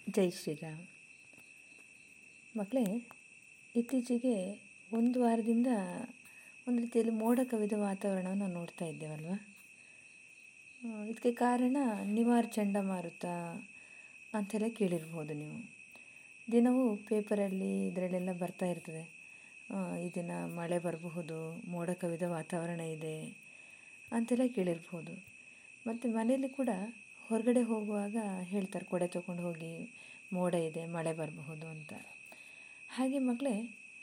ಜೈ ಶ್ರೀರಾಮ್ ಮಕ್ಕಳೇ ಇತ್ತೀಚೆಗೆ ಒಂದು ವಾರದಿಂದ ಒಂದು ರೀತಿಯಲ್ಲಿ ಮೋಡ ಕವಿದ ವಾತಾವರಣವನ್ನು ನಾವು ನೋಡ್ತಾ ಇದ್ದೇವಲ್ವ ಇದಕ್ಕೆ ಕಾರಣ ನಿವಾರ್ ಚಂಡಮಾರುತ ಅಂತೆಲ್ಲ ಕೇಳಿರ್ಬೋದು ನೀವು ದಿನವೂ ಪೇಪರಲ್ಲಿ ಇದರಲ್ಲೆಲ್ಲ ಬರ್ತಾ ಇರ್ತದೆ ಈ ದಿನ ಮಳೆ ಬರಬಹುದು ಮೋಡ ಕವಿದ ವಾತಾವರಣ ಇದೆ ಅಂತೆಲ್ಲ ಕೇಳಿರ್ಬೋದು ಮತ್ತು ಮನೆಯಲ್ಲಿ ಕೂಡ ಹೊರಗಡೆ ಹೋಗುವಾಗ ಹೇಳ್ತಾರೆ ಕೊಡೆ ತೊಗೊಂಡು ಹೋಗಿ ಮೋಡ ಇದೆ ಮಳೆ ಬರಬಹುದು ಅಂತ ಹಾಗೆ ಮಕ್ಕಳೇ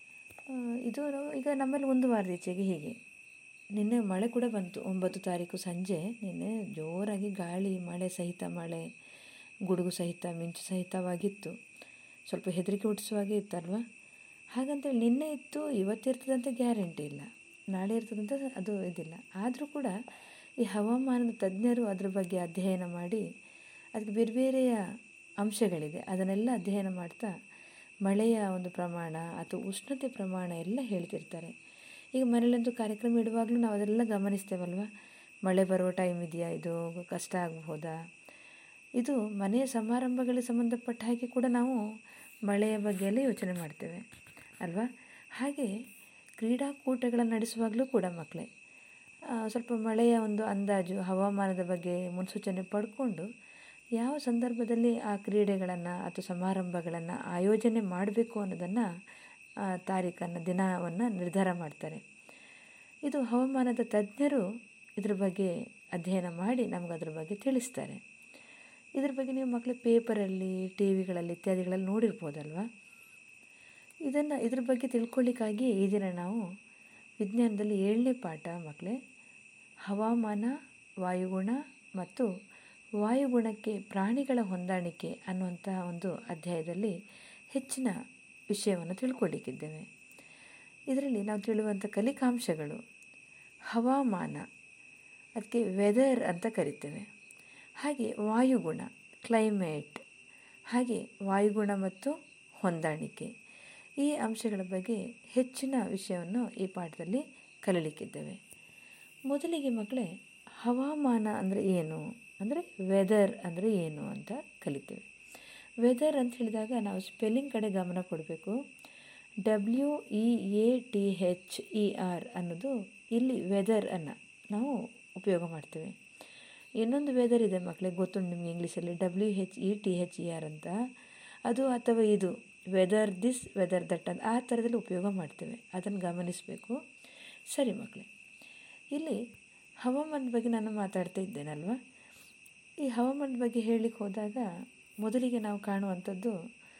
ಇದು ಈಗ ನಮ್ಮಲ್ಲಿ ಒಂದು ವಾರದ ಈಚೆಗೆ ಹೀಗೆ ನಿನ್ನೆ ಮಳೆ ಕೂಡ ಬಂತು ಒಂಬತ್ತು ತಾರೀಕು ಸಂಜೆ ನಿನ್ನೆ ಜೋರಾಗಿ ಗಾಳಿ ಮಳೆ ಸಹಿತ ಮಳೆ ಗುಡುಗು ಸಹಿತ ಮಿಂಚು ಸಹಿತವಾಗಿತ್ತು ಸ್ವಲ್ಪ ಹೆದರಿಕೆ ಹುಟ್ಟಿಸುವಾಗೆ ಇತ್ತಲ್ವ ಹಾಗಂತೇಳಿ ನಿನ್ನೆ ಇತ್ತು ಇವತ್ತಿರ್ತದಂತ ಗ್ಯಾರಂಟಿ ಇಲ್ಲ ನಾಳೆ ಇರ್ತದಂತ ಅದು ಇದಿಲ್ಲ ಆದರೂ ಕೂಡ ಈ ಹವಾಮಾನದ ತಜ್ಞರು ಅದ್ರ ಬಗ್ಗೆ ಅಧ್ಯಯನ ಮಾಡಿ ಅದಕ್ಕೆ ಬೇರೆ ಬೇರೆಯ ಅಂಶಗಳಿದೆ ಅದನ್ನೆಲ್ಲ ಅಧ್ಯಯನ ಮಾಡ್ತಾ ಮಳೆಯ ಒಂದು ಪ್ರಮಾಣ ಅಥವಾ ಉಷ್ಣತೆ ಪ್ರಮಾಣ ಎಲ್ಲ ಹೇಳ್ತಿರ್ತಾರೆ ಈಗ ಮನೇಲಂತೂ ಕಾರ್ಯಕ್ರಮ ಇಡುವಾಗಲೂ ನಾವು ಅದೆಲ್ಲ ಗಮನಿಸ್ತೇವಲ್ವ ಮಳೆ ಬರುವ ಟೈಮ್ ಇದೆಯಾ ಇದು ಕಷ್ಟ ಆಗಬಹುದಾ ಇದು ಮನೆಯ ಸಮಾರಂಭಗಳಿಗೆ ಸಂಬಂಧಪಟ್ಟ ಹಾಗೆ ಕೂಡ ನಾವು ಮಳೆಯ ಬಗ್ಗೆ ಎಲ್ಲ ಯೋಚನೆ ಮಾಡ್ತೇವೆ ಅಲ್ವಾ ಹಾಗೆ ಕ್ರೀಡಾಕೂಟಗಳನ್ನು ನಡೆಸುವಾಗಲೂ ಕೂಡ ಮಕ್ಕಳೇ ಸ್ವಲ್ಪ ಮಳೆಯ ಒಂದು ಅಂದಾಜು ಹವಾಮಾನದ ಬಗ್ಗೆ ಮುನ್ಸೂಚನೆ ಪಡ್ಕೊಂಡು ಯಾವ ಸಂದರ್ಭದಲ್ಲಿ ಆ ಕ್ರೀಡೆಗಳನ್ನು ಅಥವಾ ಸಮಾರಂಭಗಳನ್ನು ಆಯೋಜನೆ ಮಾಡಬೇಕು ಅನ್ನೋದನ್ನು ತಾರೀಖನ್ನು ದಿನವನ್ನು ನಿರ್ಧಾರ ಮಾಡ್ತಾರೆ ಇದು ಹವಾಮಾನದ ತಜ್ಞರು ಇದ್ರ ಬಗ್ಗೆ ಅಧ್ಯಯನ ಮಾಡಿ ನಮ್ಗೆ ಅದ್ರ ಬಗ್ಗೆ ತಿಳಿಸ್ತಾರೆ ಇದ್ರ ಬಗ್ಗೆ ನೀವು ಮಕ್ಕಳು ಪೇಪರಲ್ಲಿ ಟಿ ವಿಗಳಲ್ಲಿ ಇತ್ಯಾದಿಗಳಲ್ಲಿ ನೋಡಿರ್ಬೋದಲ್ವ ಇದನ್ನು ಇದ್ರ ಬಗ್ಗೆ ತಿಳ್ಕೊಳ್ಳಿಕ್ಕಾಗಿ ಈ ದಿನ ನಾವು ವಿಜ್ಞಾನದಲ್ಲಿ ಏಳನೇ ಪಾಠ ಮಕ್ಕಳೇ ಹವಾಮಾನ ವಾಯುಗುಣ ಮತ್ತು ವಾಯುಗುಣಕ್ಕೆ ಪ್ರಾಣಿಗಳ ಹೊಂದಾಣಿಕೆ ಅನ್ನುವಂತಹ ಒಂದು ಅಧ್ಯಾಯದಲ್ಲಿ ಹೆಚ್ಚಿನ ವಿಷಯವನ್ನು ತಿಳ್ಕೊಳ್ಳಿಕ್ಕಿದ್ದೇವೆ ಇದರಲ್ಲಿ ನಾವು ತಿಳುವಂಥ ಕಲಿಕಾಂಶಗಳು ಹವಾಮಾನ ಅದಕ್ಕೆ ವೆದರ್ ಅಂತ ಕರಿತೇವೆ ಹಾಗೆ ವಾಯುಗುಣ ಕ್ಲೈಮೇಟ್ ಹಾಗೆ ವಾಯುಗುಣ ಮತ್ತು ಹೊಂದಾಣಿಕೆ ಈ ಅಂಶಗಳ ಬಗ್ಗೆ ಹೆಚ್ಚಿನ ವಿಷಯವನ್ನು ಈ ಪಾಠದಲ್ಲಿ ಕಲೀಲಿಕ್ಕಿದ್ದೇವೆ ಮೊದಲಿಗೆ ಮಕ್ಕಳೇ ಹವಾಮಾನ ಅಂದರೆ ಏನು ಅಂದರೆ ವೆದರ್ ಅಂದರೆ ಏನು ಅಂತ ಕಲಿತೇವೆ ವೆದರ್ ಅಂತ ಹೇಳಿದಾಗ ನಾವು ಸ್ಪೆಲ್ಲಿಂಗ್ ಕಡೆ ಗಮನ ಕೊಡಬೇಕು W E A T H E R ಅನ್ನೋದು ಇಲ್ಲಿ ವೆದರ್ ಅನ್ನು ನಾವು ಉಪಯೋಗ ಮಾಡ್ತೇವೆ ಇನ್ನೊಂದು ವೆದರ್ ಇದೆ ಮಕ್ಕಳಿಗೆ ಗೊತ್ತುಂಟು ನಿಮಗೆ ಇಂಗ್ಲೀಷಲ್ಲಿ W H E T H E R ಅಂತ ಅದು ಅಥವಾ ಇದು ವೆದರ್ ದಿಸ್ ವೆದರ್ ದಟ್ ಅಂತ ಆ ಥರದಲ್ಲಿ ಉಪಯೋಗ ಮಾಡ್ತೇವೆ ಅದನ್ನು ಗಮನಿಸಬೇಕು ಸರಿ ಮಕ್ಕಳೇ ಇಲ್ಲಿ ಹವಾಮಾನದ ಬಗ್ಗೆ ನಾನು ಮಾತಾಡ್ತಾ ಇದ್ದೇನಲ್ವ ಈ ಹವಾಮಾನದ ಬಗ್ಗೆ ಹೇಳಲಿಕ್ಕೆ ಹೋದಾಗ ಮೊದಲಿಗೆ ನಾವು ಕಾಣುವಂಥದ್ದು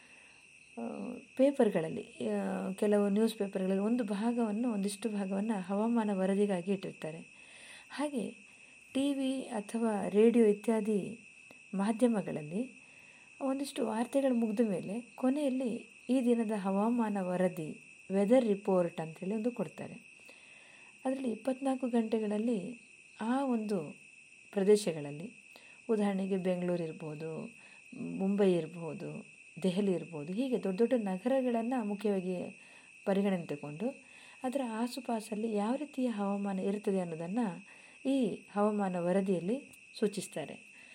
ಪೇಪರ್ಗಳಲ್ಲಿ ಕೆಲವು ನ್ಯೂಸ್ ಪೇಪರ್ಗಳಲ್ಲಿ ಒಂದು ಭಾಗವನ್ನು ಒಂದಿಷ್ಟು ಭಾಗವನ್ನು ಹವಾಮಾನ ವರದಿಗಾಗಿ ಇಟ್ಟಿರ್ತಾರೆ ಹಾಗೆ ಟಿ ವಿ ಅಥವಾ ರೇಡಿಯೋ ಇತ್ಯಾದಿ ಮಾಧ್ಯಮಗಳಲ್ಲಿ ಒಂದಿಷ್ಟು ವಾರ್ತೆಗಳು ಮುಗಿದ ಮೇಲೆ ಕೊನೆಯಲ್ಲಿ ಈ ದಿನದ ಹವಾಮಾನ ವರದಿ ವೆದರ್ ರಿಪೋರ್ಟ್ ಅಂಥೇಳಿ ಒಂದು ಕೊಡ್ತಾರೆ ಅದರಲ್ಲಿ ಇಪ್ಪತ್ನಾಲ್ಕು ಗಂಟೆಗಳಲ್ಲಿ ಆ ಒಂದು ಪ್ರದೇಶಗಳಲ್ಲಿ ಉದಾಹರಣೆಗೆ ಬೆಂಗಳೂರು ಇರ್ಬೋದು ಮುಂಬೈ ಇರ್ಬೋದು ದೆಹಲಿ ಇರ್ಬೋದು ಹೀಗೆ ದೊಡ್ಡ ದೊಡ್ಡ ನಗರಗಳನ್ನು ಮುಖ್ಯವಾಗಿ ಪರಿಗಣನೆ ತಗೊಂಡು ಅದರ ಆಸುಪಾಸಲ್ಲಿ ಯಾವ ರೀತಿಯ ಹವಾಮಾನ ಇರ್ತದೆ ಅನ್ನೋದನ್ನು ಈ ಹವಾಮಾನ ವರದಿಯಲ್ಲಿ ಸೂಚಿಸ್ತಾರೆ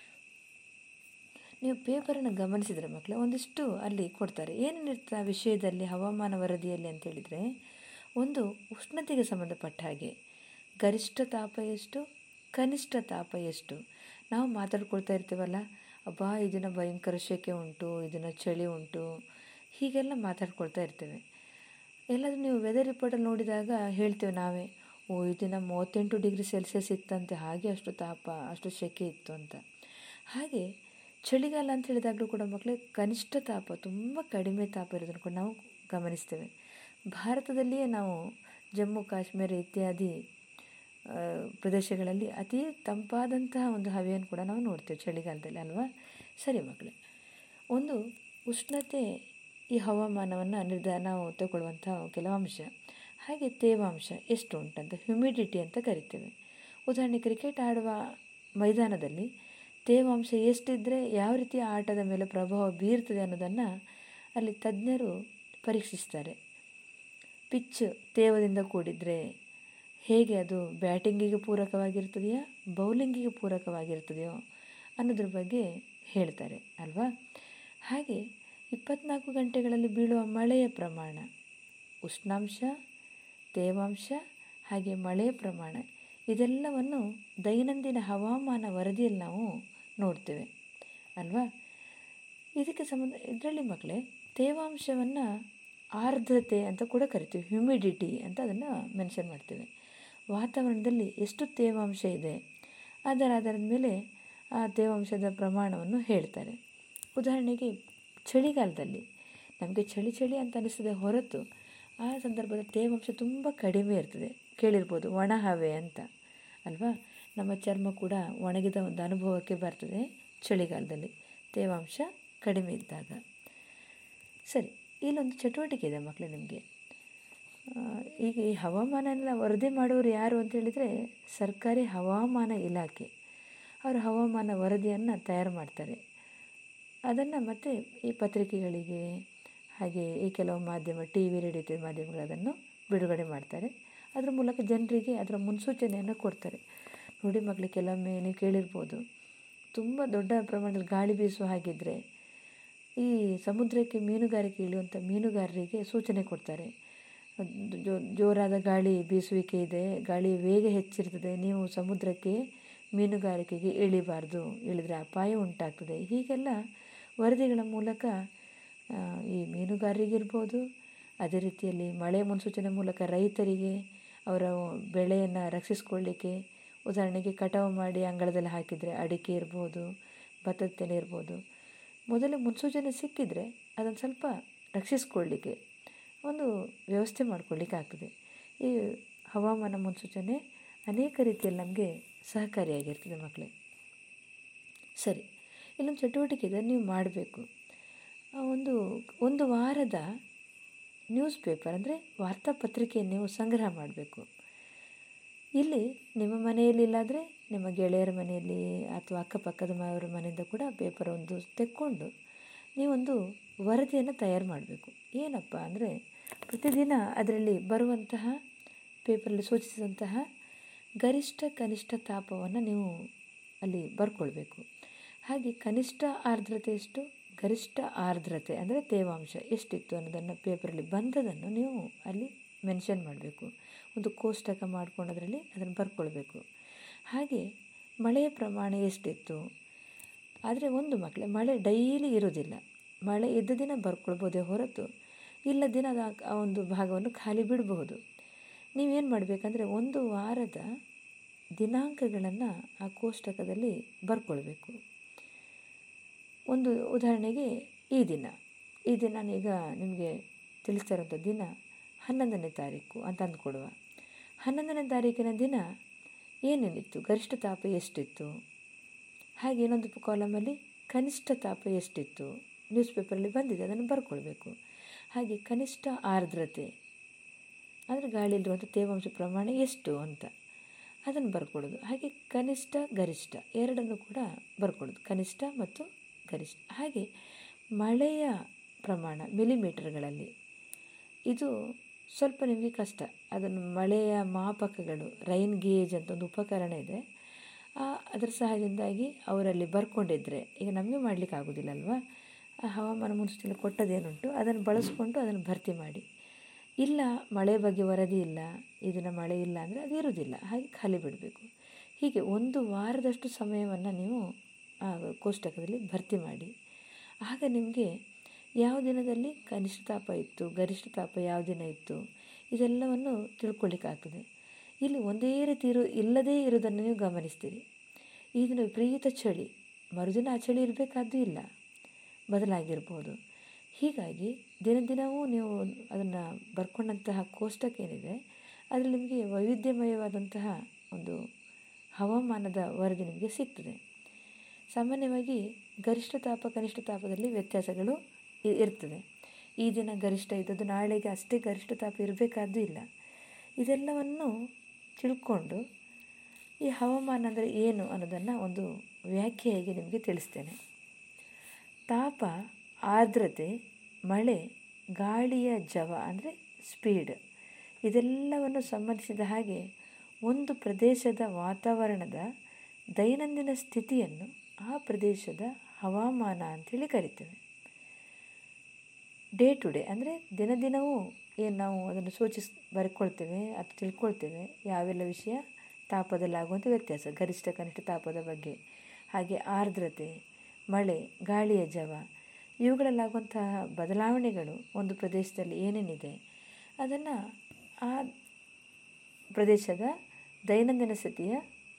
ನೀವು ಪೇಪರನ್ನು ಗಮನಿಸಿದರೆ ಮಕ್ಕಳು ಒಂದಿಷ್ಟು ಅಲ್ಲಿ ಕೊಡ್ತಾರೆ ಏನೇನಿರ್ತದೆ ಆ ವಿಷಯದಲ್ಲಿ ಹವಾಮಾನ ವರದಿಯಲ್ಲಿ ಅಂತೇಳಿದರೆ ಒಂದು ಉಷ್ಣತೆಗೆ ಸಂಬಂಧಪಟ್ಟ ಹಾಗೆ ಗರಿಷ್ಠ ತಾಪ ಎಷ್ಟು ಕನಿಷ್ಠ ತಾಪ ಎಷ್ಟು ನಾವು ಮಾತಾಡ್ಕೊಳ್ತಾ ಇರ್ತೀವಲ್ಲ ಅಬ್ಬಾ ಇದನ್ನು ಭಯಂಕರ ಸೆಕೆ ಉಂಟು ಇದನ್ನು ಚಳಿ ಉಂಟು ಹೀಗೆಲ್ಲ ಮಾತಾಡ್ಕೊಳ್ತಾ ಇರ್ತೇವೆ ಎಲ್ಲಾದರೂ ನೀವು ವೆದರ್ ರಿಪೋರ್ಟಲ್ಲಿ ನೋಡಿದಾಗ ಹೇಳ್ತೇವೆ ನಾವೇ ಓ ಈ ದಿನ ಮೂವತ್ತೆಂಟು ಡಿಗ್ರಿ ಸೆಲ್ಸಿಯಸ್ ಇತ್ತಂತೆ ಹಾಗೆ ಅಷ್ಟು ತಾಪ ಅಷ್ಟು ಸೆಕೆ ಇತ್ತು ಅಂತ ಹಾಗೆ ಚಳಿಗಾಲ ಅಂತ ಹೇಳಿದಾಗಲೂ ಕೂಡ ಮಕ್ಕಳೇ ಕನಿಷ್ಠ ತಾಪ ತುಂಬ ಕಡಿಮೆ ತಾಪ ಇರೋದನ್ನು ಕೂಡ ನಾವು ಗಮನಿಸ್ತೇವೆ ಭಾರತದಲ್ಲಿಯೇ ನಾವು ಜಮ್ಮು ಕಾಶ್ಮೀರ ಇತ್ಯಾದಿ ಪ್ರದೇಶಗಳಲ್ಲಿ ಅತಿ ತಂಪಾದಂತಹ ಒಂದು ಹವೆಯನ್ನು ಕೂಡ ನಾವು ನೋಡ್ತೇವೆ ಚಳಿಗಾಲದಲ್ಲಿ ಅಲ್ವಾ ಸರಿ ಮಕ್ಕಳೇ ಒಂದು ಉಷ್ಣತೆ ಈ ಹವಾಮಾನವನ್ನು ನಿರ್ಧಾರ ನಾವು ತಗೊಳ್ಳುವಂಥ ಕೆಲವು ಅಂಶ ಹಾಗೆ ತೇವಾಂಶ ಎಷ್ಟು ಉಂಟಂತ ಹ್ಯುಮಿಡಿಟಿ ಅಂತ ಕರಿತೇವೆ ಉದಾಹರಣೆ ಕ್ರಿಕೆಟ್ ಆಡುವ ಮೈದಾನದಲ್ಲಿ ತೇವಾಂಶ ಎಷ್ಟಿದ್ದರೆ ಯಾವ ರೀತಿಯ ಆಟದ ಮೇಲೆ ಪ್ರಭಾವ ಬೀರ್ತದೆ ಅನ್ನೋದನ್ನು ಅಲ್ಲಿ ತಜ್ಞರು ಪರೀಕ್ಷಿಸ್ತಾರೆ ಪಿಚ್ ತೇವದಿಂದ ಕೂಡಿದರೆ ಹೇಗೆ ಅದು ಬ್ಯಾಟಿಂಗಿಗೆ ಪೂರಕವಾಗಿರ್ತದೆಯಾ ಬೌಲಿಂಗಿಗೆ ಪೂರಕವಾಗಿರ್ತದೆಯೋ ಅನ್ನೋದ್ರ ಬಗ್ಗೆ ಹೇಳ್ತಾರೆ ಅಲ್ವಾ ಹಾಗೆ ಇಪ್ಪತ್ನಾಲ್ಕು ಗಂಟೆಗಳಲ್ಲಿ ಬೀಳುವ ಮಳೆಯ ಪ್ರಮಾಣ ಉಷ್ಣಾಂಶ ತೇವಾಂಶ ಹಾಗೆ ಮಳೆಯ ಪ್ರಮಾಣ ಇದೆಲ್ಲವನ್ನು ದೈನಂದಿನ ಹವಾಮಾನ ವರದಿಯಲ್ಲಿ ನಾವು ನೋಡ್ತೇವೆ ಅಲ್ವಾ ಇದಕ್ಕೆ ಸಂಬಂಧ ಇದರಲ್ಲಿ ಮಕ್ಕಳೇ ತೇವಾಂಶವನ್ನು ಆರ್ದ್ರತೆ ಅಂತ ಕೂಡ ಕರಿತೀವಿ ಹ್ಯುಮಿಡಿಟಿ ಅಂತ ಅದನ್ನು ಮೆನ್ಷನ್ ಮಾಡ್ತೇವೆ ವಾತಾವರಣದಲ್ಲಿ ಎಷ್ಟು ತೇವಾಂಶ ಇದೆ ಅದರ ಆಧಾರದ ಮೇಲೆ ಆ ತೇವಾಂಶದ ಪ್ರಮಾಣವನ್ನು ಹೇಳ್ತಾರೆ ಉದಾಹರಣೆಗೆ ಚಳಿಗಾಲದಲ್ಲಿ ನಮಗೆ ಚಳಿ ಚಳಿ ಅಂತ ಅನಿಸ್ತದೆ ಹೊರತು ಆ ಸಂದರ್ಭದ ತೇವಾಂಶ ತುಂಬ ಕಡಿಮೆ ಇರ್ತದೆ ಕೇಳಿರ್ಬೋದು ಒಣ ಹವೆ ಅಂತ ಅಲ್ವಾ ನಮ್ಮ ಚರ್ಮ ಕೂಡ ಒಣಗಿದ ಒಂದು ಅನುಭವಕ್ಕೆ ಬರ್ತದೆ ಚಳಿಗಾಲದಲ್ಲಿ ತೇವಾಂಶ ಕಡಿಮೆ ಇದ್ದಾಗ ಸರಿ ಇಲ್ಲೊಂದು ಚಟುವಟಿಕೆ ಇದೆ ಮಕ್ಕಳೇ ನಿಮಗೆ ಈಗ ಈ ಹವಾಮಾನ ಎಲ್ಲ ವರದಿ ಮಾಡೋರು ಯಾರು ಅಂತ ಹೇಳಿದರೆ ಸರ್ಕಾರಿ ಹವಾಮಾನ ಇಲಾಖೆ ಅವರು ಹವಾಮಾನ ವರದಿಯನ್ನು ತಯಾರು ಮಾಡ್ತಾರೆ ಅದನ್ನು ಮತ್ತೆ ಈ ಪತ್ರಿಕೆಗಳಿಗೆ ಹಾಗೆ ಈ ಕೆಲವು ಮಾಧ್ಯಮ ಟಿ ವಿ ರೇಡಿಯೋ ಮಾಧ್ಯಮಗಳು ಅದನ್ನು ಬಿಡುಗಡೆ ಮಾಡ್ತಾರೆ ಅದರ ಮೂಲಕ ಜನರಿಗೆ ಅದರ ಮುನ್ಸೂಚನೆಯನ್ನು ಕೊಡ್ತಾರೆ ನೋಡಿ ಮಕ್ಕಳಿಗೆ ಕೆಲವೊಮ್ಮೆ ನೀವು ಕೇಳಿರ್ಬೋದು ತುಂಬ ದೊಡ್ಡ ಪ್ರಮಾಣದಲ್ಲಿ ಗಾಳಿ ಬೀಸುವ ಹಾಗಿದ್ದರೆ ಈ ಸಮುದ್ರಕ್ಕೆ ಮೀನುಗಾರಿಕೆ ಇಳಿಯುವಂಥ ಮೀನುಗಾರರಿಗೆ ಸೂಚನೆ ಕೊಡ್ತಾರೆ ಜೋ ಜೋರಾದ ಗಾಳಿ ಬೀಸುವಿಕೆ ಇದೆ ಗಾಳಿ ವೇಗ ಹೆಚ್ಚಿರ್ತದೆ ನೀವು ಸಮುದ್ರಕ್ಕೆ ಮೀನುಗಾರಿಕೆಗೆ ಇಳಿಬಾರ್ದು ಇಳಿದ್ರೆ ಅಪಾಯ ಉಂಟಾಗ್ತದೆ ಹೀಗೆಲ್ಲ ವರದಿಗಳ ಮೂಲಕ ಈ ಮೀನುಗಾರರಿಗಿರ್ಬೋದು ಅದೇ ರೀತಿಯಲ್ಲಿ ಮಳೆ ಮುನ್ಸೂಚನೆ ಮೂಲಕ ರೈತರಿಗೆ ಅವರ ಬೆಳೆಯನ್ನು ರಕ್ಷಿಸ್ಕೊಳ್ಳಿಕ್ಕೆ ಉದಾಹರಣೆಗೆ ಕಟಾವು ಮಾಡಿ ಅಂಗಳದಲ್ಲಿ ಹಾಕಿದರೆ ಅಡಿಕೆ ಇರ್ಬೋದು ಭತ್ತದ ತೆನೆ ಇರ್ಬೋದು ಮೊದಲೇ ಮುನ್ಸೂಚನೆ ಸಿಕ್ಕಿದರೆ ಅದನ್ನು ಸ್ವಲ್ಪ ರಕ್ಷಿಸ್ಕೊಳ್ಳಿಕ್ಕೆ ಒಂದು ವ್ಯವಸ್ಥೆ ಮಾಡ್ಕೊಳ್ಳಿಕ್ಕೆ ಆಗ್ತದೆ ಈ ಹವಾಮಾನ ಮುನ್ಸೂಚನೆ ಅನೇಕ ರೀತಿಯಲ್ಲಿ ನಮಗೆ ಸಹಕಾರಿಯಾಗಿರ್ತದೆ ಮಕ್ಕಳೇ ಸರಿ ಇಲ್ಲೊಂದು ಚಟುವಟಿಕೆ ಇದೆ ನೀವು ಮಾಡಬೇಕು ಒಂದು ಒಂದು ವಾರದ ನ್ಯೂಸ್ ಪೇಪರ್ ಅಂದರೆ ವಾರ್ತಾಪತ್ರಿಕೆಯನ್ನು ನೀವು ಸಂಗ್ರಹ ಮಾಡಬೇಕು ಇಲ್ಲಿ ನಿಮ್ಮ ಮನೆಯಲ್ಲಿ ಇಲ್ಲಾದರೆ ನಿಮ್ಮ ಗೆಳೆಯರ ಮನೆಯಲ್ಲಿ ಅಥವಾ ಅಕ್ಕಪಕ್ಕದ ಮನೆಯವರ ಮನೆಯಿಂದ ಕೂಡ ಪೇಪರ್ ಒಂದು ತೆಕ್ಕೊಂಡು ನೀವೊಂದು ವರದಿಯನ್ನು ತಯಾರು ಮಾಡಬೇಕು ಏನಪ್ಪ ಅಂದರೆ ಪ್ರತಿದಿನ ಅದರಲ್ಲಿ ಬರುವಂತಹ ಪೇಪರಲ್ಲಿ ಸೂಚಿಸಿದಂತಹ ಗರಿಷ್ಠ ಕನಿಷ್ಠ ತಾಪವನ್ನು ನೀವು ಅಲ್ಲಿ ಬರ್ಕೊಳ್ಬೇಕು ಹಾಗೆ ಕನಿಷ್ಠ ಆರ್ದ್ರತೆ ಎಷ್ಟು ಗರಿಷ್ಠ ಆರ್ದ್ರತೆ ಅಂದರೆ ತೇವಾಂಶ ಎಷ್ಟಿತ್ತು ಅನ್ನೋದನ್ನು ಪೇಪರಲ್ಲಿ ಬಂದದನ್ನು ನೀವು ಅಲ್ಲಿ ಮೆನ್ಷನ್ ಮಾಡಬೇಕು ಒಂದು ಕೋಷ್ಟಕ ಮಾಡ್ಕೊಂಡು ಅದರಲ್ಲಿ ಅದನ್ನು ಬರ್ಕೊಳ್ಬೇಕು ಹಾಗೆ ಮಳೆಯ ಪ್ರಮಾಣ ಎಷ್ಟಿತ್ತು ಆದರೆ ಒಂದು ಮಕ್ಕಳೇ ಮಳೆ ಡೈಲಿ ಇರೋದಿಲ್ಲ ಮಳೆ ಇದ್ದ ದಿನ ಬರ್ಕೊಳ್ಬೋದೇ ಹೊರತು ಇಲ್ಲ ದಿನ ಅದು ಆ ಒಂದು ಭಾಗವನ್ನು ಖಾಲಿ ಬಿಡಬಹುದು ನೀವೇನು ಮಾಡಬೇಕಂದ್ರೆ ಒಂದು ವಾರದ ದಿನಾಂಕಗಳನ್ನು ಆ ಕೋಷ್ಟಕದಲ್ಲಿ ಬರ್ಕೊಳ್ಬೇಕು ಒಂದು ಉದಾಹರಣೆಗೆ ಈ ದಿನ ಈ ದಿನ ಈಗ ನಿಮಗೆ ತಿಳಿಸ್ತಾ ಇರೋಂಥ ದಿನ ಹನ್ನೊಂದನೇ ತಾರೀಕು ಅಂತ ಅಂದ್ಕೊಡುವ ಹನ್ನೊಂದನೇ ತಾರೀಕಿನ ದಿನ ಏನೇನಿತ್ತು ಗರಿಷ್ಠ ತಾಪ ಎಷ್ಟಿತ್ತು ಹಾಗೆ ಇನ್ನೊಂದು ಕಾಲಮಲ್ಲಿ ಕನಿಷ್ಠ ತಾಪ ಎಷ್ಟಿತ್ತು ನ್ಯೂಸ್ ಪೇಪರಲ್ಲಿ ಬಂದಿದೆ ಅದನ್ನು ಬರ್ಕೊಳ್ಬೇಕು ಹಾಗೆ ಕನಿಷ್ಠ ಆರ್ದ್ರತೆ ಅಂದರೆ ಗಾಳಿಯಲ್ಲಿರುವಂಥ ತೇವಾಂಶ ಪ್ರಮಾಣ ಎಷ್ಟು ಅಂತ ಅದನ್ನು ಬರ್ಕೊಳ್ಳೋದು ಹಾಗೆ ಕನಿಷ್ಠ ಗರಿಷ್ಠ ಎರಡನ್ನು ಕೂಡ ಬರ್ಕೊಳ್ಳೋದು ಕನಿಷ್ಠ ಮತ್ತು ಗರಿಷ್ಠ ಹಾಗೆ ಮಳೆಯ ಪ್ರಮಾಣ ಮಿಲಿಮೀಟರ್ಗಳಲ್ಲಿ ಇದು ಸ್ವಲ್ಪ ನಿಮಗೆ ಕಷ್ಟ ಅದನ್ನು ಮಳೆಯ ಮಾಪಕಗಳು ರೈನ್ ಗೇಜ್ ಅಂತ ಒಂದು ಉಪಕರಣ ಇದೆ ಅದರ ಸಹಾಯದಿಂದಾಗಿ ಅವರಲ್ಲಿ ಬರ್ಕೊಂಡಿದ್ರೆ ಈಗ ನಮಗೆ ಮಾಡಲಿಕ್ಕೆ ಆಗೋದಿಲ್ಲ ಅಲ್ವಾ ಆ ಹವಾಮಾನ ಮುನ್ಸೂಚನೆ ಕೊಟ್ಟದೇನುಂಟು ಅದನ್ನು ಬಳಸ್ಕೊಂಡು ಅದನ್ನು ಭರ್ತಿ ಮಾಡಿ ಇಲ್ಲ ಮಳೆ ಬಗ್ಗೆ ವರದಿ ಇಲ್ಲ ಇದನ್ನು ಮಳೆ ಇಲ್ಲ ಅಂದರೆ ಅದು ಇರೋದಿಲ್ಲ ಹಾಗೆ ಖಾಲಿ ಬಿಡಬೇಕು ಹೀಗೆ ಒಂದು ವಾರದಷ್ಟು ಸಮಯವನ್ನು ನೀವು ಆ ಕೋಷ್ಟಕದಲ್ಲಿ ಭರ್ತಿ ಮಾಡಿ ಆಗ ನಿಮಗೆ ಯಾವ ದಿನದಲ್ಲಿ ಕನಿಷ್ಠ ತಾಪ ಇತ್ತು ಗರಿಷ್ಠ ತಾಪ ಯಾವ ದಿನ ಇತ್ತು ಇದೆಲ್ಲವನ್ನು ತಿಳ್ಕೊಳ್ಳಿಕ್ಕಾಗ್ತದೆ ಇಲ್ಲಿ ಒಂದೇ ರೀತಿ ಇರೋ ಇಲ್ಲದೇ ಇರೋದನ್ನು ನೀವು ಗಮನಿಸ್ತೀರಿ ಈ ದಿನ ವಿಪರೀತ ಚಳಿ ಮರುದಿನ ಆ ಚಳಿ ಇರಬೇಕಾದ್ದು ಇಲ್ಲ ಬದಲಾಗಿರ್ಬೋದು ಹೀಗಾಗಿ ದಿನ ದಿನವೂ ನೀವು ಅದನ್ನು ಬರ್ಕೊಂಡಂತಹ ಕೋಷ್ಟಕ ಏನಿದೆ ಅದರಲ್ಲಿ ನಿಮಗೆ ವೈವಿಧ್ಯಮಯವಾದಂತಹ ಒಂದು ಹವಾಮಾನದ ವರದಿ ನಿಮಗೆ ಸಿಗ್ತದೆ ಸಾಮಾನ್ಯವಾಗಿ ಗರಿಷ್ಠ ತಾಪ ಕನಿಷ್ಠ ತಾಪದಲ್ಲಿ ವ್ಯತ್ಯಾಸಗಳು ಇರ್ತದೆ ಈ ದಿನ ಗರಿಷ್ಠ ಇದ್ದದ್ದು ನಾಳೆಗೆ ಅಷ್ಟೇ ಗರಿಷ್ಠ ತಾಪ ಇರಬೇಕಾದ್ದು ಇಲ್ಲ ಇದೆಲ್ಲವನ್ನು ತಿಳ್ಕೊಂಡು ಈ ಹವಾಮಾನ ಅಂದರೆ ಏನು ಅನ್ನೋದನ್ನು ಒಂದು ವ್ಯಾಖ್ಯೆಯಾಗಿ ನಿಮಗೆ ತಿಳಿಸ್ತೇನೆ ತಾಪ ಆರ್ದ್ರತೆ ಮಳೆ ಗಾಳಿಯ ಜವ ಅಂದರೆ ಸ್ಪೀಡ್ ಇದೆಲ್ಲವನ್ನು ಸಂಬಂಧಿಸಿದ ಹಾಗೆ ಒಂದು ಪ್ರದೇಶದ ವಾತಾವರಣದ ದೈನಂದಿನ ಸ್ಥಿತಿಯನ್ನು ಆ ಪ್ರದೇಶದ ಹವಾಮಾನ ಅಂಥೇಳಿ ಕರಿತೇವೆ ಡೇ ಟು ಡೇ ಅಂದರೆ ದಿನ ದಿನವೂ ಏನು ನಾವು ಅದನ್ನು ಸೂಚಿಸ್ ಬರ್ಕೊಳ್ತೇವೆ ಅಥವಾ ತಿಳ್ಕೊಳ್ತೇವೆ ಯಾವೆಲ್ಲ ವಿಷಯ ತಾಪದಲ್ಲಿ ಆಗುವಂಥ ವ್ಯತ್ಯಾಸ ಗರಿಷ್ಠ ಕನಿಷ್ಠ ತಾಪದ ಬಗ್ಗೆ ಹಾಗೆ ಆರ್ದ್ರತೆ ಮಳೆ ಗಾಳಿಯ ಜವ ಇವುಗಳಲ್ಲಾಗುವಂತಹ ಬದಲಾವಣೆಗಳು ಒಂದು ಪ್ರದೇಶದಲ್ಲಿ ಏನೇನಿದೆ ಅದನ್ನು ಆ ಪ್ರದೇಶದ ದೈನಂದಿನ ಸ್ಥಿತಿಯ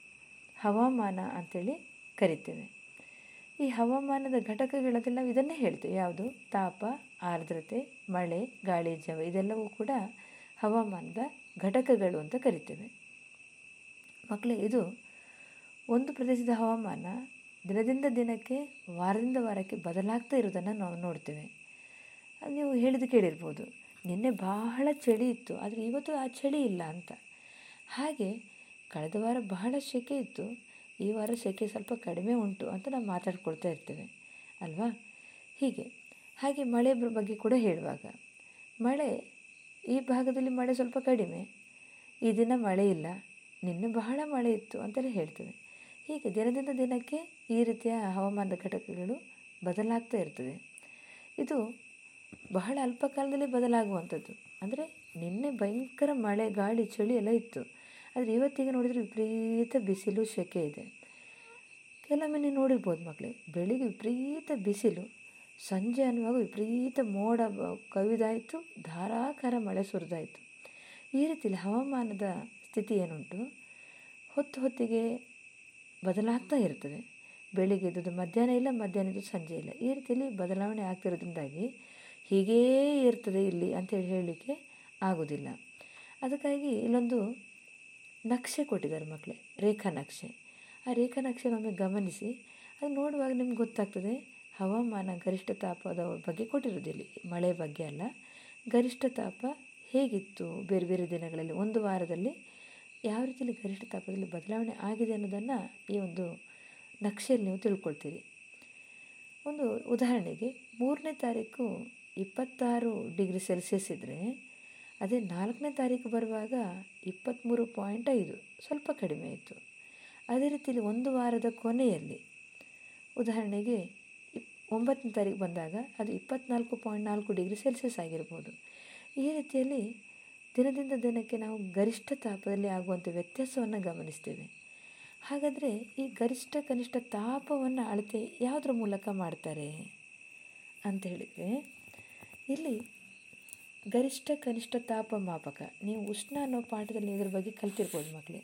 ಹವಾಮಾನ ಅಂಥೇಳಿ ಕರಿತೇವೆ ಈ ಹವಾಮಾನದ ಘಟಕಗಳದೆಲ್ಲ ನಾವು ಇದನ್ನೇ ಹೇಳ್ತೇವೆ ಯಾವುದು ತಾಪ ಆರ್ದ್ರತೆ ಮಳೆ ಗಾಳಿ ಜವ ಇದೆಲ್ಲವೂ ಕೂಡ ಹವಾಮಾನದ ಘಟಕಗಳು ಅಂತ ಕರಿತೇವೆ ಮಕ್ಕಳೇ ಇದು ಒಂದು ಪ್ರದೇಶದ ಹವಾಮಾನ ದಿನದಿಂದ ದಿನಕ್ಕೆ ವಾರದಿಂದ ವಾರಕ್ಕೆ ಬದಲಾಗ್ತಾ ಇರೋದನ್ನು ನಾವು ನೋಡ್ತೇವೆ ಅದು ನೀವು ಹೇಳಿದ್ದು ಕೇಳಿರ್ಬೋದು ನಿನ್ನೆ ಬಹಳ ಚಳಿ ಇತ್ತು ಆದರೆ ಇವತ್ತು ಆ ಚಳಿ ಇಲ್ಲ ಅಂತ ಹಾಗೆ ಕಳೆದ ವಾರ ಬಹಳ ಸೆಕೆ ಇತ್ತು ಈ ವಾರ ಸೆಕೆ ಸ್ವಲ್ಪ ಕಡಿಮೆ ಉಂಟು ಅಂತ ನಾವು ಮಾತಾಡ್ಕೊಳ್ತಾ ಇರ್ತೇವೆ ಅಲ್ವಾ ಹೀಗೆ ಹಾಗೆ ಮಳೆ ಬಗ್ಗೆ ಕೂಡ ಹೇಳುವಾಗ ಮಳೆ ಈ ಭಾಗದಲ್ಲಿ ಮಳೆ ಸ್ವಲ್ಪ ಕಡಿಮೆ ಈ ದಿನ ಮಳೆ ಇಲ್ಲ ನಿನ್ನೆ ಬಹಳ ಮಳೆ ಇತ್ತು ಅಂತೆಲ್ಲ ಹೇಳ್ತೇವೆ ಹೀಗೆ ದಿನದಿಂದ ದಿನಕ್ಕೆ ಈ ರೀತಿಯ ಹವಾಮಾನದ ಘಟಕಗಳು ಬದಲಾಗ್ತಾ ಇರ್ತದೆ ಇದು ಬಹಳ ಅಲ್ಪ ಕಾಲದಲ್ಲಿ ಬದಲಾಗುವಂಥದ್ದು ಅಂದರೆ ನಿನ್ನೆ ಭಯಂಕರ ಮಳೆ ಗಾಳಿ ಚಳಿ ಎಲ್ಲ ಇತ್ತು ಆದರೆ ಇವತ್ತಿಗೆ ನೋಡಿದರೆ ವಿಪರೀತ ಬಿಸಿಲು ಸೆಕೆ ಇದೆ ಕೆಲವೊಮ್ಮೆ ನೀವು ನೋಡಿರ್ಬೋದು ಮಕ್ಕಳೇ ಬೆಳಿಗ್ಗೆ ವಿಪರೀತ ಬಿಸಿಲು ಸಂಜೆ ಅನ್ನುವಾಗ ವಿಪರೀತ ಮೋಡ ಕವಿದಾಯಿತು ಧಾರಾಕಾರ ಮಳೆ ಸುರಿದಾಯಿತು ಈ ರೀತಿಯಲ್ಲಿ ಹವಾಮಾನದ ಸ್ಥಿತಿ ಏನುಂಟು ಹೊತ್ತು ಹೊತ್ತಿಗೆ ಬದಲಾಗ್ತಾ ಇರ್ತದೆ ಬೆಳಿಗ್ಗೆ ಇದ್ದದ್ದು ಮಧ್ಯಾಹ್ನ ಇಲ್ಲ ಮಧ್ಯಾಹ್ನ ಇದ್ದು ಸಂಜೆ ಇಲ್ಲ ಈ ರೀತಿಯಲ್ಲಿ ಬದಲಾವಣೆ ಆಗ್ತಿರೋದ್ರಿಂದಾಗಿ ಹೀಗೇ ಇರ್ತದೆ ಇಲ್ಲಿ ಅಂತೇಳಿ ಹೇಳಲಿಕ್ಕೆ ಆಗೋದಿಲ್ಲ ಅದಕ್ಕಾಗಿ ಇಲ್ಲೊಂದು ನಕ್ಷೆ ಕೊಟ್ಟಿದ್ದಾರೆ ಮಕ್ಕಳೇ ರೇಖಾ ನಕ್ಷೆ ಆ ರೇಖಾ ನಕ್ಷೆನೊಮ್ಮೆ ಗಮನಿಸಿ ಅದು ನೋಡುವಾಗ ನಿಮ್ಗೆ ಗೊತ್ತಾಗ್ತದೆ ಹವಾಮಾನ ಗರಿಷ್ಠ ತಾಪದ ಬಗ್ಗೆ ಕೊಟ್ಟಿರೋದಿಲ್ಲ ಮಳೆ ಬಗ್ಗೆ ಅಲ್ಲ ಗರಿಷ್ಠ ತಾಪ ಹೇಗಿತ್ತು ಬೇರೆ ಬೇರೆ ದಿನಗಳಲ್ಲಿ ಒಂದು ವಾರದಲ್ಲಿ ಯಾವ ರೀತಿಯಲ್ಲಿ ಗರಿಷ್ಠ ತಾಪದಲ್ಲಿ ಬದಲಾವಣೆ ಆಗಿದೆ ಅನ್ನೋದನ್ನು ಈ ಒಂದು ನಕ್ಷೆಯಲ್ಲಿ ನೀವು ತಿಳ್ಕೊಳ್ತೀರಿ ಒಂದು ಉದಾಹರಣೆಗೆ ಮೂರನೇ ತಾರೀಕು ಇಪ್ಪತ್ತಾರು ಡಿಗ್ರಿ ಸೆಲ್ಸಿಯಸ್ ಇದ್ದರೆ ಅದೇ ನಾಲ್ಕನೇ ತಾರೀಕು ಬರುವಾಗ ಇಪ್ಪತ್ತ್ಮೂರು ಪಾಯಿಂಟ್ ಐದು ಸ್ವಲ್ಪ ಕಡಿಮೆ ಇತ್ತು ಅದೇ ರೀತಿಯಲ್ಲಿ ಒಂದು ವಾರದ ಕೊನೆಯಲ್ಲಿ ಉದಾಹರಣೆಗೆ ಇಪ್ ಒಂಬತ್ತನೇ ತಾರೀಕು ಬಂದಾಗ ಅದು ಇಪ್ಪತ್ತ್ನಾಲ್ಕು ಪಾಯಿಂಟ್ ನಾಲ್ಕು ಡಿಗ್ರಿ ಸೆಲ್ಸಿಯಸ್ ಆಗಿರ್ಬೋದು ಈ ರೀತಿಯಲ್ಲಿ ದಿನದಿಂದ ದಿನಕ್ಕೆ ನಾವು ಗರಿಷ್ಠ ತಾಪದಲ್ಲಿ ಆಗುವಂಥ ವ್ಯತ್ಯಾಸವನ್ನು ಗಮನಿಸ್ತೇವೆ ಹಾಗಾದರೆ ಈ ಗರಿಷ್ಠ ಕನಿಷ್ಠ ತಾಪವನ್ನು ಅಳತೆ ಯಾವುದರ ಮೂಲಕ ಮಾಡ್ತಾರೆ ಅಂತ ಹೇಳಿದರೆ ಇಲ್ಲಿ ಗರಿಷ್ಠ ಕನಿಷ್ಠ ತಾಪಮಾಪಕ ನೀವು ಉಷ್ಣ ಅನ್ನೋ ಪಾಠದಲ್ಲಿ ಇದ್ರ ಬಗ್ಗೆ ಕಲ್ತಿರ್ಬೋದು ಮಕ್ಕಳೇ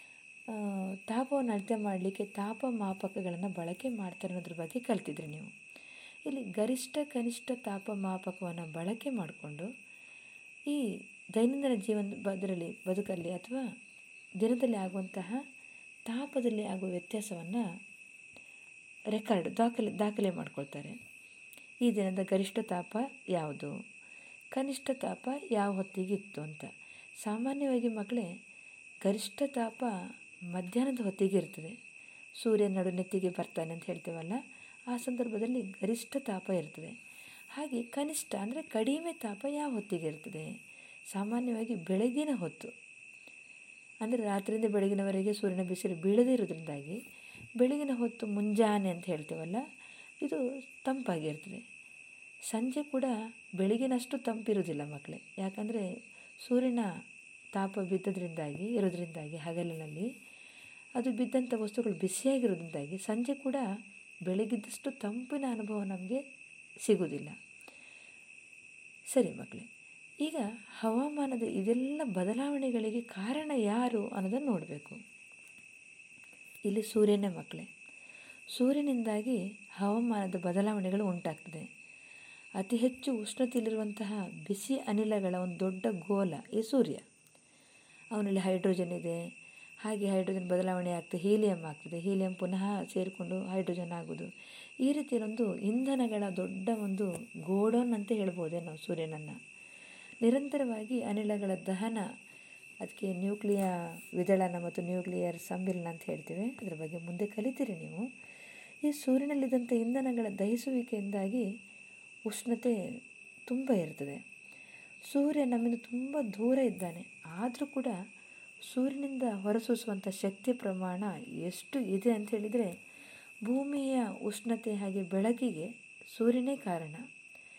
ತಾಪವನ್ನು ಅಳತೆ ಮಾಡಲಿಕ್ಕೆ ತಾಪಮಾಪಕಗಳನ್ನು ಬಳಕೆ ಮಾಡ್ತಾರೆ ಅನ್ನೋದ್ರ ಬಗ್ಗೆ ಕಲ್ತಿದ್ರಿ ನೀವು ಇಲ್ಲಿ ಗರಿಷ್ಠ ಕನಿಷ್ಠ ತಾಪಮಾಪಕವನ್ನು ಬಳಕೆ ಮಾಡಿಕೊಂಡು ಈ ದೈನಂದಿನ ಜೀವನ ಅದರಲ್ಲಿ ಬದುಕಲ್ಲಿ ಅಥವಾ ದಿನದಲ್ಲಿ ಆಗುವಂತಹ ತಾಪದಲ್ಲಿ ಆಗುವ ವ್ಯತ್ಯಾಸವನ್ನು ರೆಕಾರ್ಡ್ ದಾಖಲೆ ದಾಖಲೆ ಮಾಡ್ಕೊಳ್ತಾರೆ ಈ ದಿನದ ಗರಿಷ್ಠ ತಾಪ ಯಾವುದು ಕನಿಷ್ಠ ತಾಪ ಯಾವ ಹೊತ್ತಿಗೆ ಇತ್ತು ಅಂತ ಸಾಮಾನ್ಯವಾಗಿ ಮಕ್ಕಳೇ ಗರಿಷ್ಠ ತಾಪ ಮಧ್ಯಾಹ್ನದ ಹೊತ್ತಿಗೆ ಇರ್ತದೆ ಸೂರ್ಯ ನಡು ನೆತ್ತಿಗೆ ಬರ್ತಾನೆ ಅಂತ ಹೇಳ್ತೇವಲ್ಲ ಆ ಸಂದರ್ಭದಲ್ಲಿ ಗರಿಷ್ಠ ತಾಪ ಇರ್ತದೆ ಹಾಗೆ ಕನಿಷ್ಠ ಅಂದರೆ ಕಡಿಮೆ ತಾಪ ಯಾವ ಹೊತ್ತಿಗೆ ಇರ್ತದೆ ಸಾಮಾನ್ಯವಾಗಿ ಬೆಳಗಿನ ಹೊತ್ತು ಅಂದರೆ ರಾತ್ರಿಯಿಂದ ಬೆಳಗಿನವರೆಗೆ ಸೂರ್ಯನ ಬಿಸಿಲು ಬೀಳದೇ ಇರೋದ್ರಿಂದಾಗಿ ಬೆಳಗಿನ ಹೊತ್ತು ಮುಂಜಾನೆ ಅಂತ ಹೇಳ್ತೇವಲ್ಲ ಇದು ತಂಪಾಗಿರ್ತದೆ ಸಂಜೆ ಕೂಡ ಬೆಳಗಿನಷ್ಟು ತಂಪಿರೋದಿಲ್ಲ ಮಕ್ಕಳೇ ಯಾಕಂದರೆ ಸೂರ್ಯನ ತಾಪ ಬಿದ್ದದ್ರಿಂದಾಗಿ ಇರೋದ್ರಿಂದಾಗಿ ಹಗಲಿನಲ್ಲಿ ಅದು ಬಿದ್ದಂಥ ವಸ್ತುಗಳು ಬಿಸಿಯಾಗಿರೋದ್ರಿಂದಾಗಿ ಸಂಜೆ ಕೂಡ ಬೆಳಗಿದ್ದಷ್ಟು ತಂಪಿನ ಅನುಭವ ನಮಗೆ ಸಿಗೋದಿಲ್ಲ ಸರಿ ಮಕ್ಕಳೇ ಈಗ ಹವಾಮಾನದ ಇದೆಲ್ಲ ಬದಲಾವಣೆಗಳಿಗೆ ಕಾರಣ ಯಾರು ಅನ್ನೋದನ್ನು ನೋಡಬೇಕು ಇಲ್ಲಿ ಸೂರ್ಯನೇ ಮಕ್ಕಳೇ ಸೂರ್ಯನಿಂದಾಗಿ ಹವಾಮಾನದ ಬದಲಾವಣೆಗಳು ಉಂಟಾಗ್ತದೆ ಅತಿ ಹೆಚ್ಚು ಉಷ್ಣತೆಯಲ್ಲಿರುವಂತಹ ಬಿಸಿ ಅನಿಲಗಳ ಒಂದು ದೊಡ್ಡ ಗೋಲ ಈ ಸೂರ್ಯ ಅವನಲ್ಲಿ ಹೈಡ್ರೋಜನ್ ಇದೆ ಹಾಗೆ ಹೈಡ್ರೋಜನ್ ಬದಲಾವಣೆ ಆಗ್ತದೆ ಹೀಲಿಯಂ ಆಗ್ತದೆ ಹೀಲಿಯಂ ಪುನಃ ಸೇರಿಕೊಂಡು ಹೈಡ್ರೋಜನ್ ಆಗೋದು ಈ ರೀತಿಯಲ್ಲೊಂದು ಇಂಧನಗಳ ದೊಡ್ಡ ಒಂದು ಗೋಡೌನ್ ಅಂತ ಹೇಳ್ಬೋದೇ ನಾವು ಸೂರ್ಯನನ್ನು ನಿರಂತರವಾಗಿ ಅನಿಲಗಳ ದಹನ ಅದಕ್ಕೆ ನ್ಯೂಕ್ಲಿಯ ವಿದಳನ ಮತ್ತು ನ್ಯೂಕ್ಲಿಯರ್ ಸಮ್ಮಿಲನ ಅಂತ ಹೇಳ್ತೇವೆ ಅದರ ಬಗ್ಗೆ ಮುಂದೆ ಕಲಿತೀರಿ ನೀವು ಈ ಸೂರ್ಯನಲ್ಲಿದ್ದಂಥ ಇಂಧನಗಳ ದಹಿಸುವಿಕೆಯಿಂದಾಗಿ ಉಷ್ಣತೆ ತುಂಬ ಇರ್ತದೆ ಸೂರ್ಯ ನಮ್ಮಿಂದ ತುಂಬ ದೂರ ಇದ್ದಾನೆ ಆದರೂ ಕೂಡ ಸೂರ್ಯನಿಂದ ಹೊರಸೂಸುವಂಥ ಶಕ್ತಿ ಪ್ರಮಾಣ ಎಷ್ಟು ಇದೆ ಅಂತ ಹೇಳಿದರೆ ಭೂಮಿಯ ಉಷ್ಣತೆ ಹಾಗೆ ಬೆಳಕಿಗೆ ಸೂರ್ಯನೇ ಕಾರಣ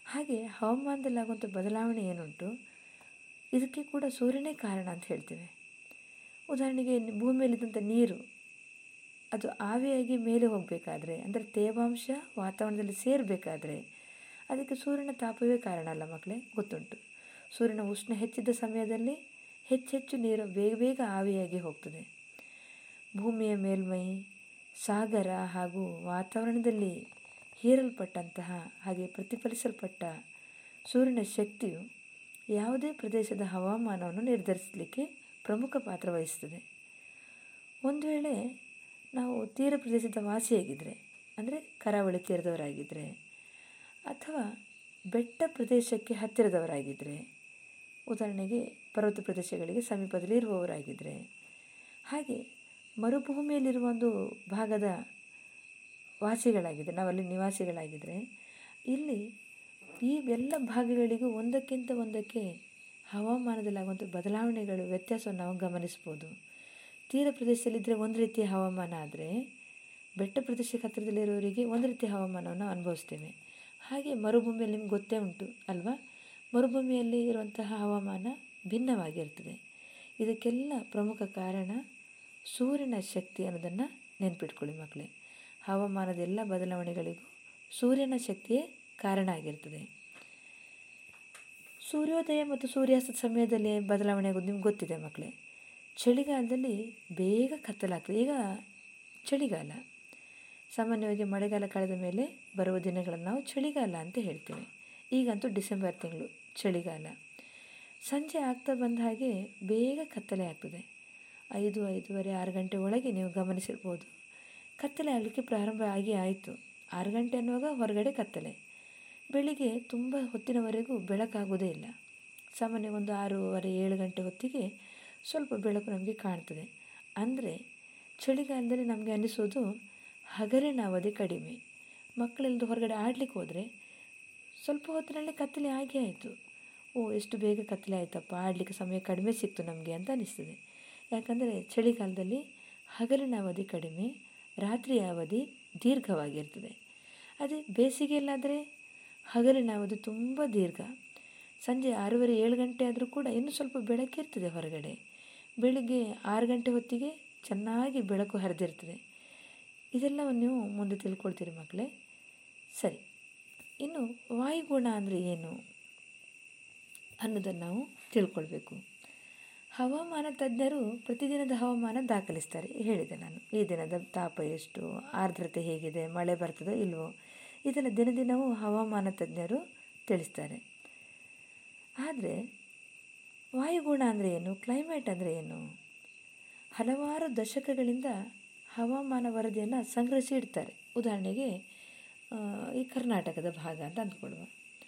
ಹಾಗೆ ಹವಾಮಾನದಲ್ಲಾಗುವಂಥ ಬದಲಾವಣೆ ಏನುಂಟು ಇದಕ್ಕೆ ಕೂಡ ಸೂರ್ಯನೇ ಕಾರಣ ಅಂತ ಹೇಳ್ತೇವೆ ಉದಾಹರಣೆಗೆ ಭೂಮಿಯಲ್ಲಿದ್ದಂಥ ನೀರು ಅದು ಆವಿಯಾಗಿ ಮೇಲೆ ಹೋಗಬೇಕಾದ್ರೆ ಅಂದರೆ ತೇವಾಂಶ ವಾತಾವರಣದಲ್ಲಿ ಸೇರಬೇಕಾದ್ರೆ ಅದಕ್ಕೆ ಸೂರ್ಯನ ತಾಪವೇ ಕಾರಣ ಅಲ್ಲ ಮಕ್ಕಳೇ ಗೊತ್ತುಂಟು ಸೂರ್ಯನ ಉಷ್ಣ ಹೆಚ್ಚಿದ್ದ ಸಮಯದಲ್ಲಿ ಹೆಚ್ಚೆಚ್ಚು ನೀರು ಬೇಗ ಬೇಗ ಆವಿಯಾಗಿ ಹೋಗ್ತದೆ ಭೂಮಿಯ ಮೇಲ್ಮೈ ಸಾಗರ ಹಾಗೂ ವಾತಾವರಣದಲ್ಲಿ ಹೀರಲ್ಪಟ್ಟಂತಹ ಹಾಗೆ ಪ್ರತಿಫಲಿಸಲ್ಪಟ್ಟ ಸೂರ್ಯನ ಶಕ್ತಿಯು ಯಾವುದೇ ಪ್ರದೇಶದ ಹವಾಮಾನವನ್ನು ನಿರ್ಧರಿಸಲಿಕ್ಕೆ ಪ್ರಮುಖ ಪಾತ್ರ ವಹಿಸ್ತದೆ ಒಂದು ವೇಳೆ ನಾವು ತೀರ ಪ್ರದೇಶದ ವಾಸಿಯಾಗಿದ್ದರೆ ಅಂದರೆ ಕರಾವಳಿ ತೀರದವರಾಗಿದ್ದರೆ ಅಥವಾ ಬೆಟ್ಟ ಪ್ರದೇಶಕ್ಕೆ ಹತ್ತಿರದವರಾಗಿದ್ದರೆ ಉದಾಹರಣೆಗೆ ಪರ್ವತ ಪ್ರದೇಶಗಳಿಗೆ ಸಮೀಪದಲ್ಲಿ ಇರುವವರಾಗಿದ್ದರೆ ಹಾಗೆ ಮರುಭೂಮಿಯಲ್ಲಿರುವ ಒಂದು ಭಾಗದ ವಾಸಿಗಳಾಗಿದ್ದರೆ ನಾವಲ್ಲಿ ನಿವಾಸಿಗಳಾಗಿದ್ದರೆ ಇಲ್ಲಿ ಈ ಎಲ್ಲ ಭಾಗಗಳಿಗೂ ಒಂದಕ್ಕಿಂತ ಒಂದಕ್ಕೆ ಹವಾಮಾನದಲ್ಲಾಗುವಂಥ ಬದಲಾವಣೆಗಳು ವ್ಯತ್ಯಾಸವನ್ನು ನಾವು ಗಮನಿಸ್ಬೋದು ತೀರ ಪ್ರದೇಶದಲ್ಲಿದ್ದರೆ ಒಂದು ರೀತಿಯ ಹವಾಮಾನ ಆದರೆ ಬೆಟ್ಟ ಪ್ರದೇಶಕ್ಕೆ ಹತ್ತಿರದಲ್ಲಿರೋರಿಗೆ ಒಂದು ರೀತಿಯ ಹವಾಮಾನವನ್ನು ಅನುಭವಿಸ್ತೇವೆ ಹಾಗೆ ಮರುಭೂಮಿಯಲ್ಲಿ ನಿಮ್ಗೆ ಗೊತ್ತೇ ಉಂಟು ಅಲ್ವಾ ಮರುಭೂಮಿಯಲ್ಲಿ ಇರುವಂತಹ ಹವಾಮಾನ ಭಿನ್ನವಾಗಿರ್ತದೆ ಇದಕ್ಕೆಲ್ಲ ಪ್ರಮುಖ ಕಾರಣ ಸೂರ್ಯನ ಶಕ್ತಿ ಅನ್ನೋದನ್ನು ನೆನ್ಪಿಟ್ಕೊಳ್ಳಿ ಮಕ್ಕಳೇ ಹವಾಮಾನದ ಎಲ್ಲ ಬದಲಾವಣೆಗಳಿಗೂ ಸೂರ್ಯನ ಶಕ್ತಿಯೇ ಕಾರಣ ಆಗಿರ್ತದೆ ಸೂರ್ಯೋದಯ ಮತ್ತು ಸೂರ್ಯಾಸ್ತದ ಸಮಯದಲ್ಲಿ ಬದಲಾವಣೆ ಆಗೋದು ನಿಮ್ಗೆ ಗೊತ್ತಿದೆ ಮಕ್ಕಳೇ ಚಳಿಗಾಲದಲ್ಲಿ ಬೇಗ ಕತ್ತಲಾಗ್ತದೆ ಈಗ ಚಳಿಗಾಲ ಸಾಮಾನ್ಯವಾಗಿ ಮಳೆಗಾಲ ಕಳೆದ ಮೇಲೆ ಬರುವ ದಿನಗಳನ್ನು ನಾವು ಚಳಿಗಾಲ ಅಂತ ಹೇಳ್ತೇವೆ ಈಗಂತೂ ಡಿಸೆಂಬರ್ ತಿಂಗಳು ಚಳಿಗಾಲ ಸಂಜೆ ಆಗ್ತಾ ಬಂದ ಹಾಗೆ ಬೇಗ ಕತ್ತಲೆ ಆಗ್ತದೆ ಐದು ಐದೂವರೆ ಆರು ಗಂಟೆ ಒಳಗೆ ನೀವು ಗಮನಿಸಿರ್ಬೋದು ಕತ್ತಲೆ ಆಗಲಿಕ್ಕೆ ಪ್ರಾರಂಭ ಆಗಿ ಆಯಿತು ಆರು ಗಂಟೆ ಅನ್ನುವಾಗ ಹೊರಗಡೆ ಕತ್ತಲೆ ಬೆಳಿಗ್ಗೆ ತುಂಬ ಹೊತ್ತಿನವರೆಗೂ ಬೆಳಕಾಗೋದೇ ಇಲ್ಲ ಸಾಮಾನ್ಯ ಒಂದು ಆರೂವರೆ ಏಳು ಗಂಟೆ ಹೊತ್ತಿಗೆ ಸ್ವಲ್ಪ ಬೆಳಕು ನಮಗೆ ಕಾಣ್ತದೆ ಅಂದರೆ ಚಳಿಗಾಲದಲ್ಲಿ ನಮಗೆ ಅನ್ನಿಸೋದು ಹಗಲಿನ ಅವಧಿ ಕಡಿಮೆ ಮಕ್ಕಳೆಲ್ಲದು ಹೊರಗಡೆ ಆಡಲಿಕ್ಕೆ ಹೋದರೆ ಸ್ವಲ್ಪ ಹೊತ್ತಿನಲ್ಲಿ ಕತ್ತಲೆ ಆಗೇ ಆಯಿತು ಓ ಎಷ್ಟು ಬೇಗ ಕತ್ತಲೆ ಆಯ್ತಪ್ಪ ಆಡಲಿಕ್ಕೆ ಸಮಯ ಕಡಿಮೆ ಸಿಕ್ತು ನಮಗೆ ಅಂತ ಅನಿಸ್ತದೆ ಯಾಕಂದರೆ ಚಳಿಗಾಲದಲ್ಲಿ ಹಗಲಿನ ಅವಧಿ ಕಡಿಮೆ ರಾತ್ರಿಯ ಅವಧಿ ದೀರ್ಘವಾಗಿರ್ತದೆ ಅದೇ ಬೇಸಿಗೆಯಲ್ಲಾದರೆ ಹಗಲಿನ ಅವಧಿ ತುಂಬ ದೀರ್ಘ ಸಂಜೆ ಆರೂವರೆ ಏಳು ಗಂಟೆ ಆದರೂ ಕೂಡ ಇನ್ನೂ ಸ್ವಲ್ಪ ಬೆಳಕಿರ್ತದೆ ಹೊರಗಡೆ ಬೆಳಿಗ್ಗೆ ಆರು ಗಂಟೆ ಹೊತ್ತಿಗೆ ಚೆನ್ನಾಗಿ ಬೆಳಕು ಹರಿದಿರ್ತದೆ ಇದೆಲ್ಲವನ್ನು ನೀವು ಮುಂದೆ ತಿಳ್ಕೊಳ್ತೀರಿ ಮಕ್ಕಳೇ ಸರಿ ಇನ್ನು ವಾಯುಗುಣ ಅಂದರೆ ಏನು ಅನ್ನೋದನ್ನು ನಾವು ತಿಳ್ಕೊಳ್ಬೇಕು ಹವಾಮಾನ ತಜ್ಞರು ಪ್ರತಿದಿನದ ಹವಾಮಾನ ದಾಖಲಿಸ್ತಾರೆ ಹೇಳಿದೆ ನಾನು ಈ ದಿನದ ತಾಪ ಎಷ್ಟು ಆರ್ದ್ರತೆ ಹೇಗಿದೆ ಮಳೆ ಬರ್ತದೋ ಇಲ್ವೋ ಇದನ್ನು ದಿನ ದಿನವೂ ಹವಾಮಾನ ತಜ್ಞರು ತಿಳಿಸ್ತಾರೆ ಆದರೆ ವಾಯುಗುಣ ಅಂದರೆ ಏನು ಕ್ಲೈಮೇಟ್ ಅಂದರೆ ಏನು ಹಲವಾರು ದಶಕಗಳಿಂದ ಹವಾಮಾನ ವರದಿಯನ್ನು ಸಂಗ್ರಹಿಸಿ ಇಡ್ತಾರೆ ಉದಾಹರಣೆಗೆ ಈ ಕರ್ನಾಟಕದ ಭಾಗ ಅಂತ ಅಂದ್ಕೊಳ್ಳುವ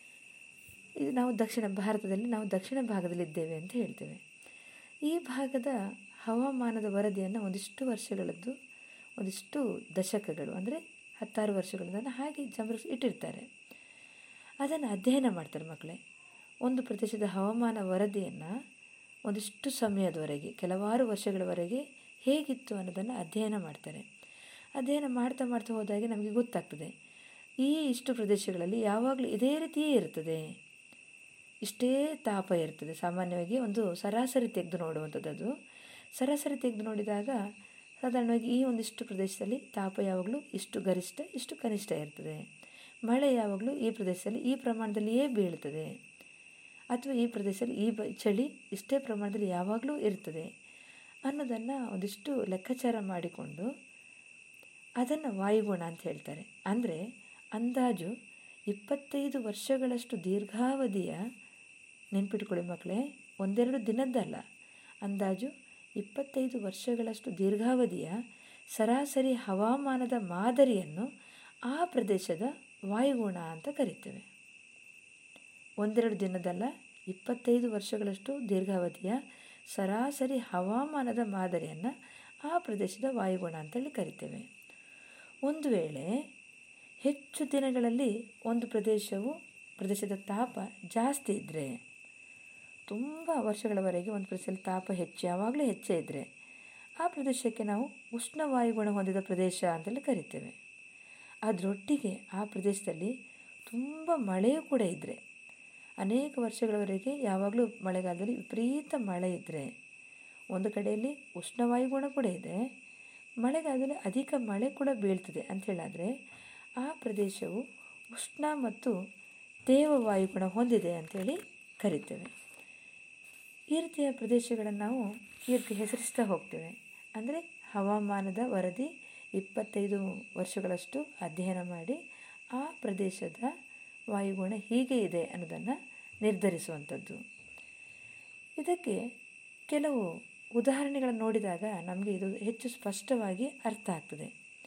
ಇದು ನಾವು ದಕ್ಷಿಣ ಭಾರತದಲ್ಲಿ ನಾವು ದಕ್ಷಿಣ ಭಾಗದಲ್ಲಿದ್ದೇವೆ ಅಂತ ಹೇಳ್ತೇವೆ ಈ ಭಾಗದ ಹವಾಮಾನದ ವರದಿಯನ್ನು ಒಂದಿಷ್ಟು ವರ್ಷಗಳದ್ದು ಒಂದಿಷ್ಟು ದಶಕಗಳು ಅಂದರೆ ಹತ್ತಾರು ವರ್ಷಗಳಿಂದ ಹಾಗೆ ಸಂಗ್ರಹಿಸಿ ಇಟ್ಟಿರ್ತಾರೆ ಅದನ್ನು ಅಧ್ಯಯನ ಮಾಡ್ತಾರೆ ಮಕ್ಕಳೇ ಒಂದು ಪ್ರದೇಶದ ಹವಾಮಾನ ವರದಿಯನ್ನು ಒಂದಿಷ್ಟು ಸಮಯದವರೆಗೆ ಕೆಲವಾರು ವರ್ಷಗಳವರೆಗೆ ಹೇಗಿತ್ತು ಅನ್ನೋದನ್ನು ಅಧ್ಯಯನ ಮಾಡ್ತಾರೆ ಅಧ್ಯಯನ ಮಾಡ್ತಾ ಮಾಡ್ತಾ ಹೋದಾಗೆ ನಮಗೆ ಗೊತ್ತಾಗ್ತದೆ ಈ ಇಷ್ಟು ಪ್ರದೇಶಗಳಲ್ಲಿ ಯಾವಾಗಲೂ ಇದೇ ರೀತಿಯೇ ಇರ್ತದೆ ಇಷ್ಟೇ ತಾಪ ಇರ್ತದೆ ಸಾಮಾನ್ಯವಾಗಿ ಒಂದು ಸರಾಸರಿ ತೆಗೆದು ನೋಡುವಂಥದ್ದು ಅದು ಸರಾಸರಿ ತೆಗೆದು ನೋಡಿದಾಗ ಸಾಧಾರಣವಾಗಿ ಈ ಒಂದಿಷ್ಟು ಪ್ರದೇಶದಲ್ಲಿ ತಾಪ ಯಾವಾಗಲೂ ಇಷ್ಟು ಗರಿಷ್ಠ ಇಷ್ಟು ಕನಿಷ್ಠ ಇರ್ತದೆ ಮಳೆ ಯಾವಾಗಲೂ ಈ ಪ್ರದೇಶದಲ್ಲಿ ಈ ಪ್ರಮಾಣದಲ್ಲಿಯೇ ಬೀಳ್ತದೆ ಅಥವಾ ಈ ಪ್ರದೇಶದಲ್ಲಿ ಈ ಬ ಚಳಿ ಇಷ್ಟೇ ಪ್ರಮಾಣದಲ್ಲಿ ಯಾವಾಗಲೂ ಇರ್ತದೆ ಅನ್ನೋದನ್ನು ಒಂದಿಷ್ಟು ಲೆಕ್ಕಾಚಾರ ಮಾಡಿಕೊಂಡು ಅದನ್ನು ವಾಯುಗುಣ ಅಂತ ಹೇಳ್ತಾರೆ ಅಂದರೆ ಅಂದಾಜು ಇಪ್ಪತ್ತೈದು ವರ್ಷಗಳಷ್ಟು ದೀರ್ಘಾವಧಿಯ ನೆನ್ಪಿಟ್ಕೊಳ್ಳಿ ಮಕ್ಕಳೇ ಒಂದೆರಡು ದಿನದ್ದಲ್ಲ ಅಂದಾಜು ಇಪ್ಪತ್ತೈದು ವರ್ಷಗಳಷ್ಟು ದೀರ್ಘಾವಧಿಯ ಸರಾಸರಿ ಹವಾಮಾನದ ಮಾದರಿಯನ್ನು ಆ ಪ್ರದೇಶದ ವಾಯುಗುಣ ಅಂತ ಕರಿತೇವೆ ಒಂದೆರಡು ದಿನದಲ್ಲ ಇಪ್ಪತ್ತೈದು ವರ್ಷಗಳಷ್ಟು ದೀರ್ಘಾವಧಿಯ ಸರಾಸರಿ ಹವಾಮಾನದ ಮಾದರಿಯನ್ನು ಆ ಪ್ರದೇಶದ ವಾಯುಗುಣ ಅಂತೇಳಿ ಕರಿತೇವೆ ಒಂದು ವೇಳೆ ಹೆಚ್ಚು ದಿನಗಳಲ್ಲಿ ಒಂದು ಪ್ರದೇಶವು ಪ್ರದೇಶದ ತಾಪ ಜಾಸ್ತಿ ಇದ್ದರೆ ತುಂಬ ವರ್ಷಗಳವರೆಗೆ ಒಂದು ಪ್ರದೇಶದಲ್ಲಿ ತಾಪ ಹೆಚ್ಚು ಯಾವಾಗಲೂ ಹೆಚ್ಚೇ ಇದ್ದರೆ ಆ ಪ್ರದೇಶಕ್ಕೆ ನಾವು ಉಷ್ಣ ವಾಯುಗುಣ ಹೊಂದಿದ ಪ್ರದೇಶ ಅಂತೇಳಿ ಕರಿತೇವೆ ಅದರೊಟ್ಟಿಗೆ ಆ ಪ್ರದೇಶದಲ್ಲಿ ತುಂಬ ಮಳೆಯೂ ಕೂಡ ಇದ್ದರೆ ಅನೇಕ ವರ್ಷಗಳವರೆಗೆ ಯಾವಾಗಲೂ ಮಳೆಗಾಲದಲ್ಲಿ ವಿಪರೀತ ಮಳೆ ಇದ್ದರೆ ಒಂದು ಕಡೆಯಲ್ಲಿ ಉಷ್ಣವಾಯುಗುಣ ಕೂಡ ಇದೆ ಮಳೆಗಾಲದಲ್ಲಿ ಅಧಿಕ ಮಳೆ ಕೂಡ ಬೀಳ್ತದೆ ಅಂತ ಹೇಳಾದರೆ ಆ ಪ್ರದೇಶವು ಉಷ್ಣ ಮತ್ತು ತೇವ ವಾಯುಗುಣ ಹೊಂದಿದೆ ಅಂಥೇಳಿ ಕರಿತೇವೆ ಈ ರೀತಿಯ ಪ್ರದೇಶಗಳನ್ನು ನಾವು ಈ ರೀತಿ ಹೆಸರಿಸ್ತಾ ಹೋಗ್ತೇವೆ ಅಂದರೆ ಹವಾಮಾನದ ವರದಿ ಇಪ್ಪತ್ತೈದು ವರ್ಷಗಳಷ್ಟು ಅಧ್ಯಯನ ಮಾಡಿ ಆ ಪ್ರದೇಶದ ವಾಯುಗುಣ ಹೀಗೆ ಇದೆ ಅನ್ನೋದನ್ನು ನಿರ್ಧರಿಸುವಂಥದ್ದು ಇದಕ್ಕೆ ಕೆಲವು ಉದಾಹರಣೆಗಳನ್ನು ನೋಡಿದಾಗ ನಮಗೆ ಇದು ಹೆಚ್ಚು ಸ್ಪಷ್ಟವಾಗಿ ಅರ್ಥ ಆಗ್ತದೆ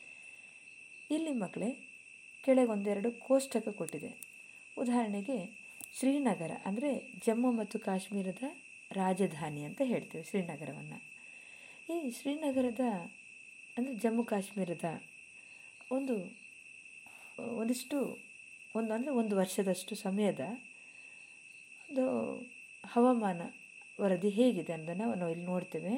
ಇಲ್ಲಿ ಮಕ್ಕಳೇ ಕೆಳಗೊಂದೆರಡು ಕೋಷ್ಟಕ ಕೊಟ್ಟಿದೆ ಉದಾಹರಣೆಗೆ ಶ್ರೀನಗರ ಅಂದರೆ ಜಮ್ಮು ಮತ್ತು ಕಾಶ್ಮೀರದ ರಾಜಧಾನಿ ಅಂತ ಹೇಳ್ತೇವೆ ಶ್ರೀನಗರವನ್ನು ಈ ಶ್ರೀನಗರದ ಅಂದರೆ ಜಮ್ಮು ಕಾಶ್ಮೀರದ ಒಂದು ಒಂದಿಷ್ಟು ಒಂದು ಅಂದರೆ ಒಂದು ವರ್ಷದಷ್ಟು ಸಮಯದ ಒಂದು ಹವಾಮಾನ ವರದಿ ಹೇಗಿದೆ ಅನ್ನೋದನ್ನು ನಾವು ಇಲ್ಲಿ ನೋಡ್ತೇವೆ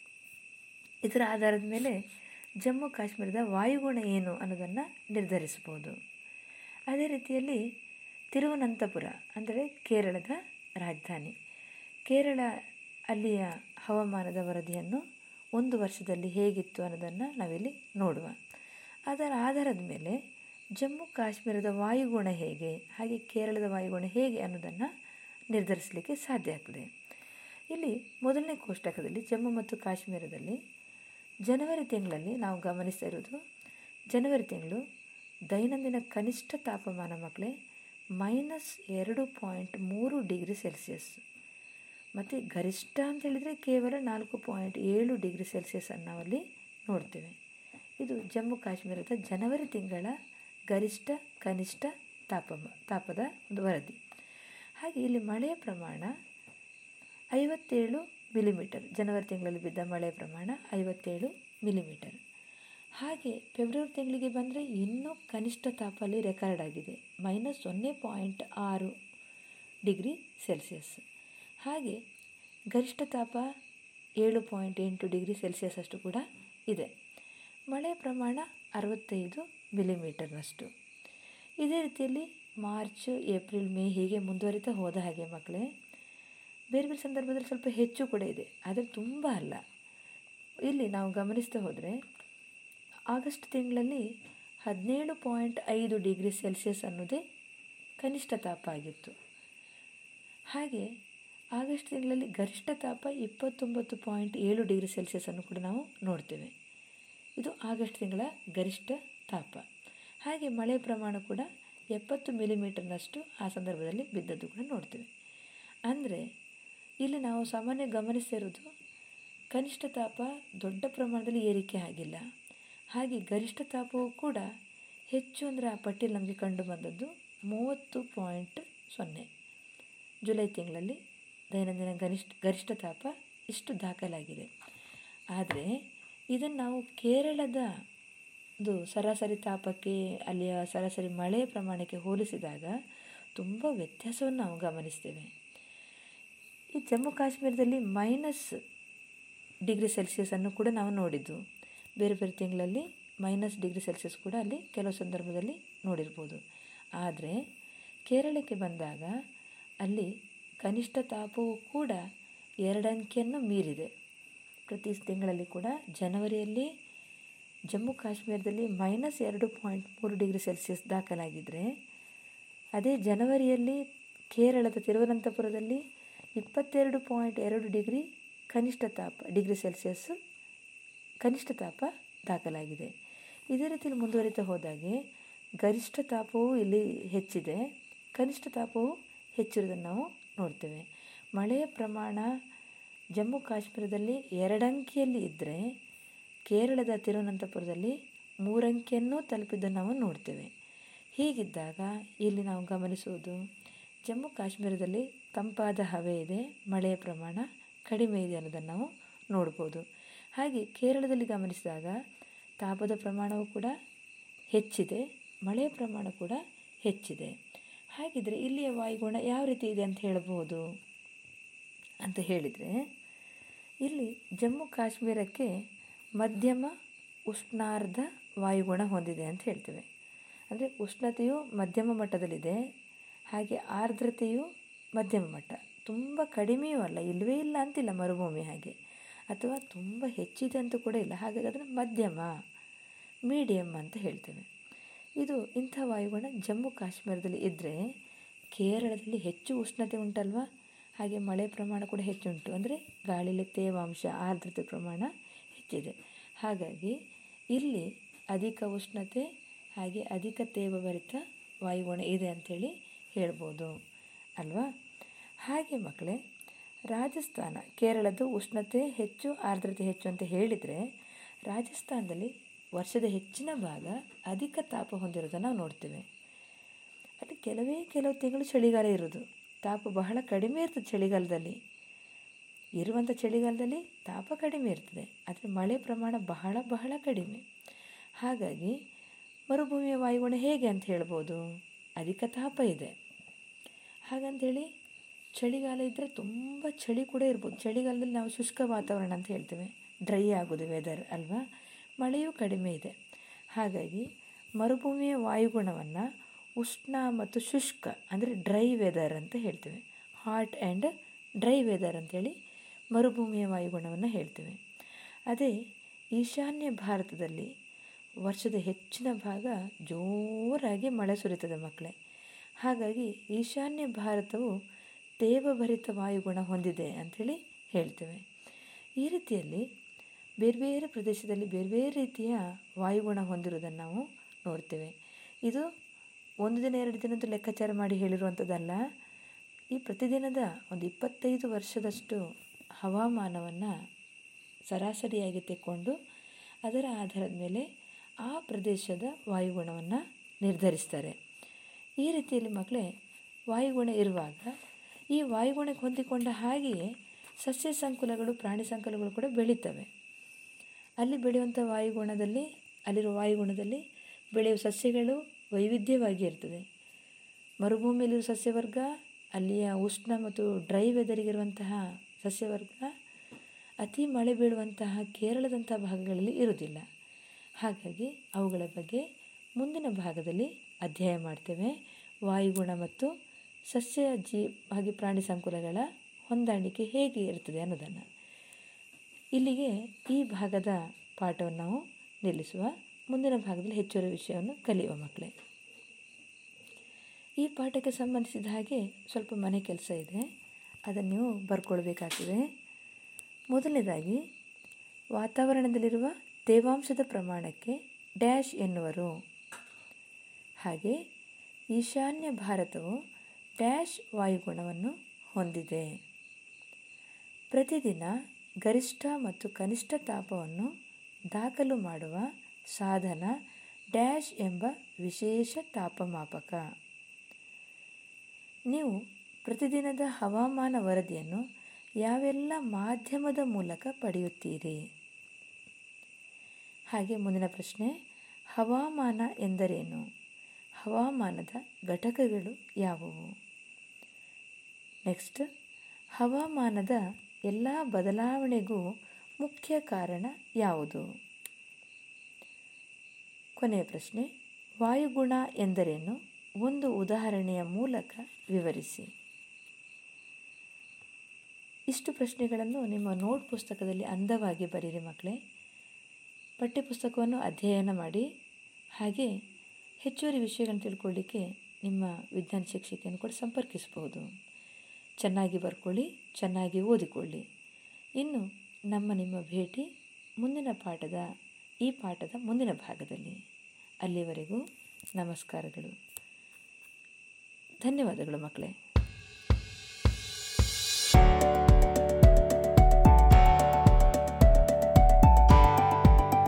ಇದರ ಆಧಾರದ ಮೇಲೆ ಜಮ್ಮು ಕಾಶ್ಮೀರದ ವಾಯುಗುಣ ಏನು ಅನ್ನೋದನ್ನು ನಿರ್ಧರಿಸ್ಬೋದು ಅದೇ ರೀತಿಯಲ್ಲಿ ತಿರುವನಂತಪುರ ಅಂದರೆ ಕೇರಳದ ರಾಜಧಾನಿ ಕೇರಳ ಅಲ್ಲಿಯ ಹವಾಮಾನದ ವರದಿಯನ್ನು ಒಂದು ವರ್ಷದಲ್ಲಿ ಹೇಗಿತ್ತು ಅನ್ನೋದನ್ನು ನಾವಿಲ್ಲಿ ನೋಡುವ ಅದರ ಆಧಾರದ ಮೇಲೆ ಜಮ್ಮು ಕಾಶ್ಮೀರದ ವಾಯುಗುಣ ಹೇಗೆ ಹಾಗೆ ಕೇರಳದ ವಾಯುಗುಣ ಹೇಗೆ ಅನ್ನೋದನ್ನು ನಿರ್ಧರಿಸಲಿಕ್ಕೆ ಸಾಧ್ಯ ಆಗ್ತದೆ ಇಲ್ಲಿ ಮೊದಲನೇ ಕೋಷ್ಟಕದಲ್ಲಿ ಜಮ್ಮು ಮತ್ತು ಕಾಶ್ಮೀರದಲ್ಲಿ ಜನವರಿ ತಿಂಗಳಲ್ಲಿ ನಾವು ಗಮನಿಸ್ತಾ ಇರೋದು ಜನವರಿ ತಿಂಗಳು ದೈನಂದಿನ ಕನಿಷ್ಠ ತಾಪಮಾನ ಮಕ್ಕಳೇ ಮೈನಸ್ ಎರಡು ಪಾಯಿಂಟ್ ಮೂರು ಡಿಗ್ರಿ ಸೆಲ್ಸಿಯಸ್ ಮತ್ತು ಗರಿಷ್ಠ ಅಂತ ಹೇಳಿದರೆ ಕೇವಲ ನಾಲ್ಕು ಪಾಯಿಂಟ್ ಏಳು ಡಿಗ್ರಿ ಸೆಲ್ಸಿಯಸನ್ನು ನಾವಲ್ಲಿ ನೋಡ್ತೇವೆ ಇದು ಜಮ್ಮು ಕಾಶ್ಮೀರದ ಜನವರಿ ತಿಂಗಳ ಗರಿಷ್ಠ ಕನಿಷ್ಠ ತಾಪಮ ತಾಪದ ಒಂದು ವರದಿ ಹಾಗೆ ಇಲ್ಲಿ ಮಳೆಯ ಪ್ರಮಾಣ ಐವತ್ತೇಳು ಮಿಲಿಮೀಟರ್ ಜನವರಿ ತಿಂಗಳಲ್ಲಿ ಬಿದ್ದ ಮಳೆಯ ಪ್ರಮಾಣ ಐವತ್ತೇಳು ಮಿಲಿಮೀಟರ್ ಹಾಗೆ ಫೆಬ್ರವರಿ ತಿಂಗಳಿಗೆ ಬಂದರೆ ಇನ್ನೂ ಕನಿಷ್ಠ ತಾಪ ಅಲ್ಲಿ ರೆಕಾರ್ಡ್ ಆಗಿದೆ ಮೈನಸ್ ಸೊನ್ನೆ ಪಾಯಿಂಟ್ ಆರು ಡಿಗ್ರಿ ಸೆಲ್ಸಿಯಸ್ ಹಾಗೆ ಗರಿಷ್ಠ ತಾಪ ಏಳು ಪಾಯಿಂಟ್ ಎಂಟು ಡಿಗ್ರಿ ಸೆಲ್ಸಿಯಸ್ ಅಷ್ಟು ಕೂಡ ಇದೆ ಮಳೆಯ ಪ್ರಮಾಣ ಅರವತ್ತೈದು ಮಿಲಿಮೀಟರ್ನಷ್ಟು ಇದೇ ರೀತಿಯಲ್ಲಿ ಮಾರ್ಚ್ ಏಪ್ರಿಲ್ ಮೇ ಹೀಗೆ ಮುಂದುವರಿತಾ ಹೋದ ಹಾಗೆ ಮಕ್ಕಳೇ ಬೇರೆ ಬೇರೆ ಸಂದರ್ಭದಲ್ಲಿ ಸ್ವಲ್ಪ ಹೆಚ್ಚು ಕೂಡ ಇದೆ ಆದರೆ ತುಂಬ ಅಲ್ಲ ಇಲ್ಲಿ ನಾವು ಗಮನಿಸ್ತಾ ಹೋದರೆ ಆಗಸ್ಟ್ ತಿಂಗಳಲ್ಲಿ ಹದಿನೇಳು ಪಾಯಿಂಟ್ ಐದು ಡಿಗ್ರಿ ಸೆಲ್ಸಿಯಸ್ ಅನ್ನೋದೇ ಕನಿಷ್ಠ ತಾಪ ಆಗಿತ್ತು ಹಾಗೆ ಆಗಸ್ಟ್ ತಿಂಗಳಲ್ಲಿ ಗರಿಷ್ಠ ತಾಪ ಇಪ್ಪತ್ತೊಂಬತ್ತು ಪಾಯಿಂಟ್ ಏಳು ಡಿಗ್ರಿ ಸೆಲ್ಸಿಯಸನ್ನು ಕೂಡ ನಾವು ನೋಡ್ತೇವೆ ಇದು ಆಗಸ್ಟ್ ತಿಂಗಳ ಗರಿಷ್ಠ ತಾಪ ಹಾಗೆ ಮಳೆ ಪ್ರಮಾಣ ಕೂಡ ಎಪ್ಪತ್ತು ಮಿಲಿಮೀಟರ್ನಷ್ಟು ಆ ಸಂದರ್ಭದಲ್ಲಿ ಬಿದ್ದದ್ದು ಕೂಡ ನೋಡ್ತೇವೆ ಅಂದರೆ ಇಲ್ಲಿ ನಾವು ಸಾಮಾನ್ಯ ಗಮನಿಸ್ತಾ ಇರೋದು ಕನಿಷ್ಠ ತಾಪ ದೊಡ್ಡ ಪ್ರಮಾಣದಲ್ಲಿ ಏರಿಕೆ ಆಗಿಲ್ಲ ಹಾಗೆ ಗರಿಷ್ಠ ತಾಪವೂ ಕೂಡ ಹೆಚ್ಚು ಅಂದರೆ ಆ ಪಟ್ಟಿಯಲ್ಲಿ ನಮಗೆ ಕಂಡು ಬಂದದ್ದು ಮೂವತ್ತು ಪಾಯಿಂಟ್ ಸೊನ್ನೆ ಜುಲೈ ತಿಂಗಳಲ್ಲಿ ದೈನಂದಿನ ಗರಿಷ್ಠ ಗರಿಷ್ಠ ತಾಪ ಇಷ್ಟು ದಾಖಲಾಗಿದೆ ಆದರೆ ಇದನ್ನು ನಾವು ಕೇರಳದ ಒಂದು ಸರಾಸರಿ ತಾಪಕ್ಕೆ ಅಲ್ಲಿಯ ಸರಾಸರಿ ಮಳೆಯ ಪ್ರಮಾಣಕ್ಕೆ ಹೋಲಿಸಿದಾಗ ತುಂಬ ವ್ಯತ್ಯಾಸವನ್ನು ನಾವು ಗಮನಿಸ್ತೇವೆ ಈ ಜಮ್ಮು ಕಾಶ್ಮೀರದಲ್ಲಿ ಮೈನಸ್ ಡಿಗ್ರಿ ಸೆಲ್ಸಿಯಸನ್ನು ಕೂಡ ನಾವು ನೋಡಿದ್ದು ಬೇರೆ ಬೇರೆ ತಿಂಗಳಲ್ಲಿ ಮೈನಸ್ ಡಿಗ್ರಿ ಸೆಲ್ಸಿಯಸ್ ಕೂಡ ಅಲ್ಲಿ ಕೆಲವು ಸಂದರ್ಭದಲ್ಲಿ ನೋಡಿರ್ಬೋದು ಆದರೆ ಕೇರಳಕ್ಕೆ ಬಂದಾಗ ಅಲ್ಲಿ ಕನಿಷ್ಠ ತಾಪವೂ ಕೂಡ ಎರಡಂಕಿಯನ್ನು ಮೀರಿದೆ ಪ್ರತಿ ತಿಂಗಳಲ್ಲಿ ಕೂಡ ಜನವರಿಯಲ್ಲಿ ಜಮ್ಮು ಕಾಶ್ಮೀರದಲ್ಲಿ ಮೈನಸ್ ಎರಡು ಪಾಯಿಂಟ್ ಮೂರು ಡಿಗ್ರಿ ಸೆಲ್ಸಿಯಸ್ ದಾಖಲಾಗಿದ್ದರೆ ಅದೇ ಜನವರಿಯಲ್ಲಿ ಕೇರಳದ ತಿರುವನಂತಪುರದಲ್ಲಿ ಇಪ್ಪತ್ತೆರಡು ಪಾಯಿಂಟ್ ಎರಡು ಡಿಗ್ರಿ ಕನಿಷ್ಠ ತಾಪ ಡಿಗ್ರಿ ಸೆಲ್ಸಿಯಸ್ ಕನಿಷ್ಠ ತಾಪ ದಾಖಲಾಗಿದೆ ಇದೇ ರೀತಿಯಲ್ಲಿ ಮುಂದುವರಿತಾ ಹೋದಾಗೆ ಗರಿಷ್ಠ ತಾಪವೂ ಇಲ್ಲಿ ಹೆಚ್ಚಿದೆ ಕನಿಷ್ಠ ತಾಪವೂ ಹೆಚ್ಚಿರೋದನ್ನು ನಾವು ನೋಡ್ತೇವೆ ಮಳೆಯ ಪ್ರಮಾಣ ಜಮ್ಮು ಕಾಶ್ಮೀರದಲ್ಲಿ ಎರಡಂಕಿಯಲ್ಲಿ ಇದ್ದರೆ ಕೇರಳದ ತಿರುವನಂತಪುರದಲ್ಲಿ ಮೂರಂಕಿಯನ್ನು ತಲುಪಿದ್ದನ್ನು ನಾವು ನೋಡ್ತೇವೆ ಹೀಗಿದ್ದಾಗ ಇಲ್ಲಿ ನಾವು ಗಮನಿಸುವುದು ಜಮ್ಮು ಕಾಶ್ಮೀರದಲ್ಲಿ ತಂಪಾದ ಹವೆ ಇದೆ ಮಳೆಯ ಪ್ರಮಾಣ ಕಡಿಮೆ ಇದೆ ಅನ್ನೋದನ್ನು ನಾವು ನೋಡ್ಬೋದು ಹಾಗೆ ಕೇರಳದಲ್ಲಿ ಗಮನಿಸಿದಾಗ ತಾಪದ ಪ್ರಮಾಣವೂ ಕೂಡ ಹೆಚ್ಚಿದೆ ಮಳೆಯ ಪ್ರಮಾಣ ಕೂಡ ಹೆಚ್ಚಿದೆ ಹಾಗಿದ್ರೆ ಇಲ್ಲಿಯ ವಾಯುಗುಣ ಯಾವ ರೀತಿ ಇದೆ ಅಂತ ಹೇಳಬಹುದು ಅಂತ ಹೇಳಿದರೆ ಇಲ್ಲಿ ಜಮ್ಮು ಕಾಶ್ಮೀರಕ್ಕೆ ಮಧ್ಯಮ ಉಷ್ಣಾರ್ಧ ವಾಯುಗುಣ ಹೊಂದಿದೆ ಅಂತ ಹೇಳ್ತೇವೆ ಅಂದರೆ ಉಷ್ಣತೆಯು ಮಧ್ಯಮ ಮಟ್ಟದಲ್ಲಿದೆ ಹಾಗೆ ಆರ್ದ್ರತೆಯು ಮಧ್ಯಮ ಮಟ್ಟ ತುಂಬ ಕಡಿಮೆಯೂ ಅಲ್ಲ ಇಲ್ಲವೇ ಇಲ್ಲ ಅಂತಿಲ್ಲ ಮರುಭೂಮಿ ಹಾಗೆ ಅಥವಾ ತುಂಬ ಹೆಚ್ಚಿದೆ ಅಂತ ಕೂಡ ಇಲ್ಲ ಹಾಗಾಗಿ ಅದನ್ನು ಮಧ್ಯಮ ಮೀಡಿಯಮ್ ಅಂತ ಹೇಳ್ತೇವೆ ಇದು ಇಂಥ ವಾಯುಗುಣ ಜಮ್ಮು ಕಾಶ್ಮೀರದಲ್ಲಿ ಇದ್ದರೆ ಕೇರಳದಲ್ಲಿ ಹೆಚ್ಚು ಉಷ್ಣತೆ ಉಂಟಲ್ವಾ ಹಾಗೆ ಮಳೆ ಪ್ರಮಾಣ ಕೂಡ ಹೆಚ್ಚುಂಟು ಅಂದರೆ ಗಾಳಿಯಲ್ಲಿ ತೇವಾಂಶ ಆರ್ದ್ರತೆ ಪ್ರಮಾಣ ಹೆಚ್ಚಿದೆ ಹಾಗಾಗಿ ಇಲ್ಲಿ ಅಧಿಕ ಉಷ್ಣತೆ ಹಾಗೆ ಅಧಿಕ ತೇವಭರಿತ ವಾಯುಗುಣ ಇದೆ ಅಂಥೇಳಿ ಹೇಳ್ಬೋದು ಅಲ್ವಾ ಹಾಗೆ ಮಕ್ಕಳೇ ರಾಜಸ್ಥಾನ ಕೇರಳದ್ದು ಉಷ್ಣತೆ ಹೆಚ್ಚು ಆರ್ದ್ರತೆ ಹೆಚ್ಚು ಅಂತ ಹೇಳಿದರೆ ರಾಜಸ್ಥಾನದಲ್ಲಿ ವರ್ಷದ ಹೆಚ್ಚಿನ ಭಾಗ ಅಧಿಕ ತಾಪ ಹೊಂದಿರೋದನ್ನು ನಾವು ನೋಡ್ತೇವೆ ಅಲ್ಲಿ ಕೆಲವೇ ಕೆಲವು ತಿಂಗಳು ಚಳಿಗಾಲ ಇರೋದು ತಾಪ ಬಹಳ ಕಡಿಮೆ ಇರ್ತದೆ ಚಳಿಗಾಲದಲ್ಲಿ ಇರುವಂಥ ಚಳಿಗಾಲದಲ್ಲಿ ತಾಪ ಕಡಿಮೆ ಇರ್ತದೆ ಆದರೆ ಮಳೆ ಪ್ರಮಾಣ ಬಹಳ ಬಹಳ ಕಡಿಮೆ ಹಾಗಾಗಿ ಮರುಭೂಮಿಯ ವಾಯುಗುಣ ಹೇಗೆ ಅಂತ ಹೇಳ್ಬೋದು ಅಧಿಕ ತಾಪ ಇದೆ ಹಾಗಂತೇಳಿ ಚಳಿಗಾಲ ಇದ್ದರೆ ತುಂಬ ಚಳಿ ಕೂಡ ಇರ್ಬೋದು ಚಳಿಗಾಲದಲ್ಲಿ ನಾವು ಶುಷ್ಕ ವಾತಾವರಣ ಅಂತ ಹೇಳ್ತೇವೆ ಡ್ರೈ ಆಗೋದು ವೆದರ್ ಅಲ್ವಾ ಮಳೆಯೂ ಕಡಿಮೆ ಇದೆ ಹಾಗಾಗಿ ಮರುಭೂಮಿಯ ವಾಯುಗುಣವನ್ನು ಉಷ್ಣ ಮತ್ತು ಶುಷ್ಕ ಅಂದರೆ ಡ್ರೈ ವೆದರ್ ಅಂತ ಹೇಳ್ತೇವೆ ಹಾಟ್ ಆ್ಯಂಡ್ ಡ್ರೈ ವೆದರ್ ಅಂತೇಳಿ ಮರುಭೂಮಿಯ ವಾಯುಗುಣವನ್ನು ಹೇಳ್ತೇವೆ ಅದೇ ಈಶಾನ್ಯ ಭಾರತದಲ್ಲಿ ವರ್ಷದ ಹೆಚ್ಚಿನ ಭಾಗ ಜೋರಾಗಿ ಮಳೆ ಸುರಿತದೆ ಮಕ್ಕಳೇ ಹಾಗಾಗಿ ಈಶಾನ್ಯ ಭಾರತವು ತೇವಭರಿತ ವಾಯುಗುಣ ಹೊಂದಿದೆ ಅಂಥೇಳಿ ಹೇಳ್ತೇವೆ ಈ ರೀತಿಯಲ್ಲಿ ಬೇರೆ ಬೇರೆ ಪ್ರದೇಶದಲ್ಲಿ ಬೇರೆ ಬೇರೆ ರೀತಿಯ ವಾಯುಗುಣ ಹೊಂದಿರೋದನ್ನು ನಾವು ನೋಡ್ತೇವೆ ಇದು ಒಂದು ದಿನ ಎರಡು ದಿನದ ಲೆಕ್ಕಾಚಾರ ಮಾಡಿ ಹೇಳಿರುವಂಥದ್ದಲ್ಲ ಈ ಪ್ರತಿದಿನದ ಒಂದು ಇಪ್ಪತ್ತೈದು ವರ್ಷದಷ್ಟು ಹವಾಮಾನವನ್ನು ಸರಾಸರಿಯಾಗಿ ತೆಕ್ಕೊಂಡು ಅದರ ಆಧಾರದ ಮೇಲೆ ಆ ಪ್ರದೇಶದ ವಾಯುಗುಣವನ್ನು ನಿರ್ಧರಿಸ್ತಾರೆ ಈ ರೀತಿಯಲ್ಲಿ ಮಕ್ಕಳೇ ವಾಯುಗುಣ ಇರುವಾಗ ಈ ವಾಯುಗುಣಕ್ಕೆ ಹೊಂದಿಕೊಂಡ ಹಾಗೆಯೇ ಸಸ್ಯ ಸಂಕುಲಗಳು ಪ್ರಾಣಿ ಸಂಕುಲಗಳು ಕೂಡ ಬೆಳೀತವೆ ಅಲ್ಲಿ ಬೆಳೆಯುವಂಥ ವಾಯುಗುಣದಲ್ಲಿ ಅಲ್ಲಿರುವ ವಾಯುಗುಣದಲ್ಲಿ ಬೆಳೆಯುವ ಸಸ್ಯಗಳು ವೈವಿಧ್ಯವಾಗಿ ಇರ್ತದೆ ಮರುಭೂಮಿಯಲ್ಲಿರುವ ಸಸ್ಯವರ್ಗ ಅಲ್ಲಿಯ ಉಷ್ಣ ಮತ್ತು ಡ್ರೈ ವೆದರಿಗಿರುವಂತಹ ಸಸ್ಯವರ್ಗ ಅತಿ ಮಳೆ ಬೀಳುವಂತಹ ಕೇರಳದಂಥ ಭಾಗಗಳಲ್ಲಿ ಇರುವುದಿಲ್ಲ ಹಾಗಾಗಿ ಅವುಗಳ ಬಗ್ಗೆ ಮುಂದಿನ ಭಾಗದಲ್ಲಿ ಅಧ್ಯಯನ ಮಾಡ್ತೇವೆ ವಾಯುಗುಣ ಮತ್ತು ಸಸ್ಯ ಜೀ ಹಾಗೆ ಪ್ರಾಣಿ ಸಂಕುಲಗಳ ಹೊಂದಾಣಿಕೆ ಹೇಗೆ ಇರ್ತದೆ ಅನ್ನೋದನ್ನು ಇಲ್ಲಿಗೆ ಈ ಭಾಗದ ಪಾಠವನ್ನು ನಾವು ನಿಲ್ಲಿಸುವ ಮುಂದಿನ ಭಾಗದಲ್ಲಿ ಹೆಚ್ಚುವರಿ ವಿಷಯವನ್ನು ಕಲಿಯುವ ಮಕ್ಕಳೇ ಈ ಪಾಠಕ್ಕೆ ಸಂಬಂಧಿಸಿದ ಹಾಗೆ ಸ್ವಲ್ಪ ಮನೆ ಕೆಲಸ ಇದೆ ಅದನ್ನು ನೀವು ಬರ್ಕೊಳ್ಬೇಕಾಗ್ತದೆ ಮೊದಲನೇದಾಗಿ ವಾತಾವರಣದಲ್ಲಿರುವ ತೇವಾಂಶದ ಪ್ರಮಾಣಕ್ಕೆ ಡ್ಯಾಶ್ ಎನ್ನುವರು ಹಾಗೆ ಈಶಾನ್ಯ ಭಾರತವು ಡ್ಯಾಶ್ ವಾಯುಗುಣವನ್ನು ಹೊಂದಿದೆ ಪ್ರತಿದಿನ ಗರಿಷ್ಠ ಮತ್ತು ಕನಿಷ್ಠ ತಾಪವನ್ನು ದಾಖಲು ಮಾಡುವ ಸಾಧನ ಡ್ಯಾಶ್ ಎಂಬ ವಿಶೇಷ ತಾಪಮಾಪಕ ನೀವು ಪ್ರತಿದಿನದ ಹವಾಮಾನ ವರದಿಯನ್ನು ಯಾವೆಲ್ಲ ಮಾಧ್ಯಮದ ಮೂಲಕ ಪಡೆಯುತ್ತೀರಿ ಹಾಗೆ ಮುಂದಿನ ಪ್ರಶ್ನೆ ಹವಾಮಾನ ಎಂದರೇನು ಹವಾಮಾನದ ಘಟಕಗಳು ಯಾವುವು ನೆಕ್ಸ್ಟ್ ಹವಾಮಾನದ ಎಲ್ಲ ಬದಲಾವಣೆಗೂ ಮುಖ್ಯ ಕಾರಣ ಯಾವುದು ಕೊನೆಯ ಪ್ರಶ್ನೆ ವಾಯುಗುಣ ಎಂದರೇನು ಒಂದು ಉದಾಹರಣೆಯ ಮೂಲಕ ವಿವರಿಸಿ ಇಷ್ಟು ಪ್ರಶ್ನೆಗಳನ್ನು ನಿಮ್ಮ ನೋಟ್ ಪುಸ್ತಕದಲ್ಲಿ ಅಂದವಾಗಿ ಬರೀರಿ ಮಕ್ಕಳೇ ಪಠ್ಯಪುಸ್ತಕವನ್ನು ಅಧ್ಯಯನ ಮಾಡಿ ಹಾಗೆ ಹೆಚ್ಚುವರಿ ವಿಷಯಗಳನ್ನು ತಿಳ್ಕೊಳ್ಳಿಕ್ಕೆ ನಿಮ್ಮ ವಿಜ್ಞಾನ ಶಿಕ್ಷಕಿಯನ್ನು ಕೂಡ ಸಂಪರ್ಕಿಸಬಹುದು ಚೆನ್ನಾಗಿ ಬರ್ಕೊಳ್ಳಿ ಚೆನ್ನಾಗಿ ಓದಿಕೊಳ್ಳಿ ಇನ್ನು ನಮ್ಮ ನಿಮ್ಮ ಭೇಟಿ ಮುಂದಿನ ಪಾಠದ ಈ ಪಾಠದ ಮುಂದಿನ ಭಾಗದಲ್ಲಿ ಅಲ್ಲಿವರೆಗೂ ನಮಸ್ಕಾರಗಳು ಧನ್ಯವಾದಗಳು ಮಕ್ಕಳೇ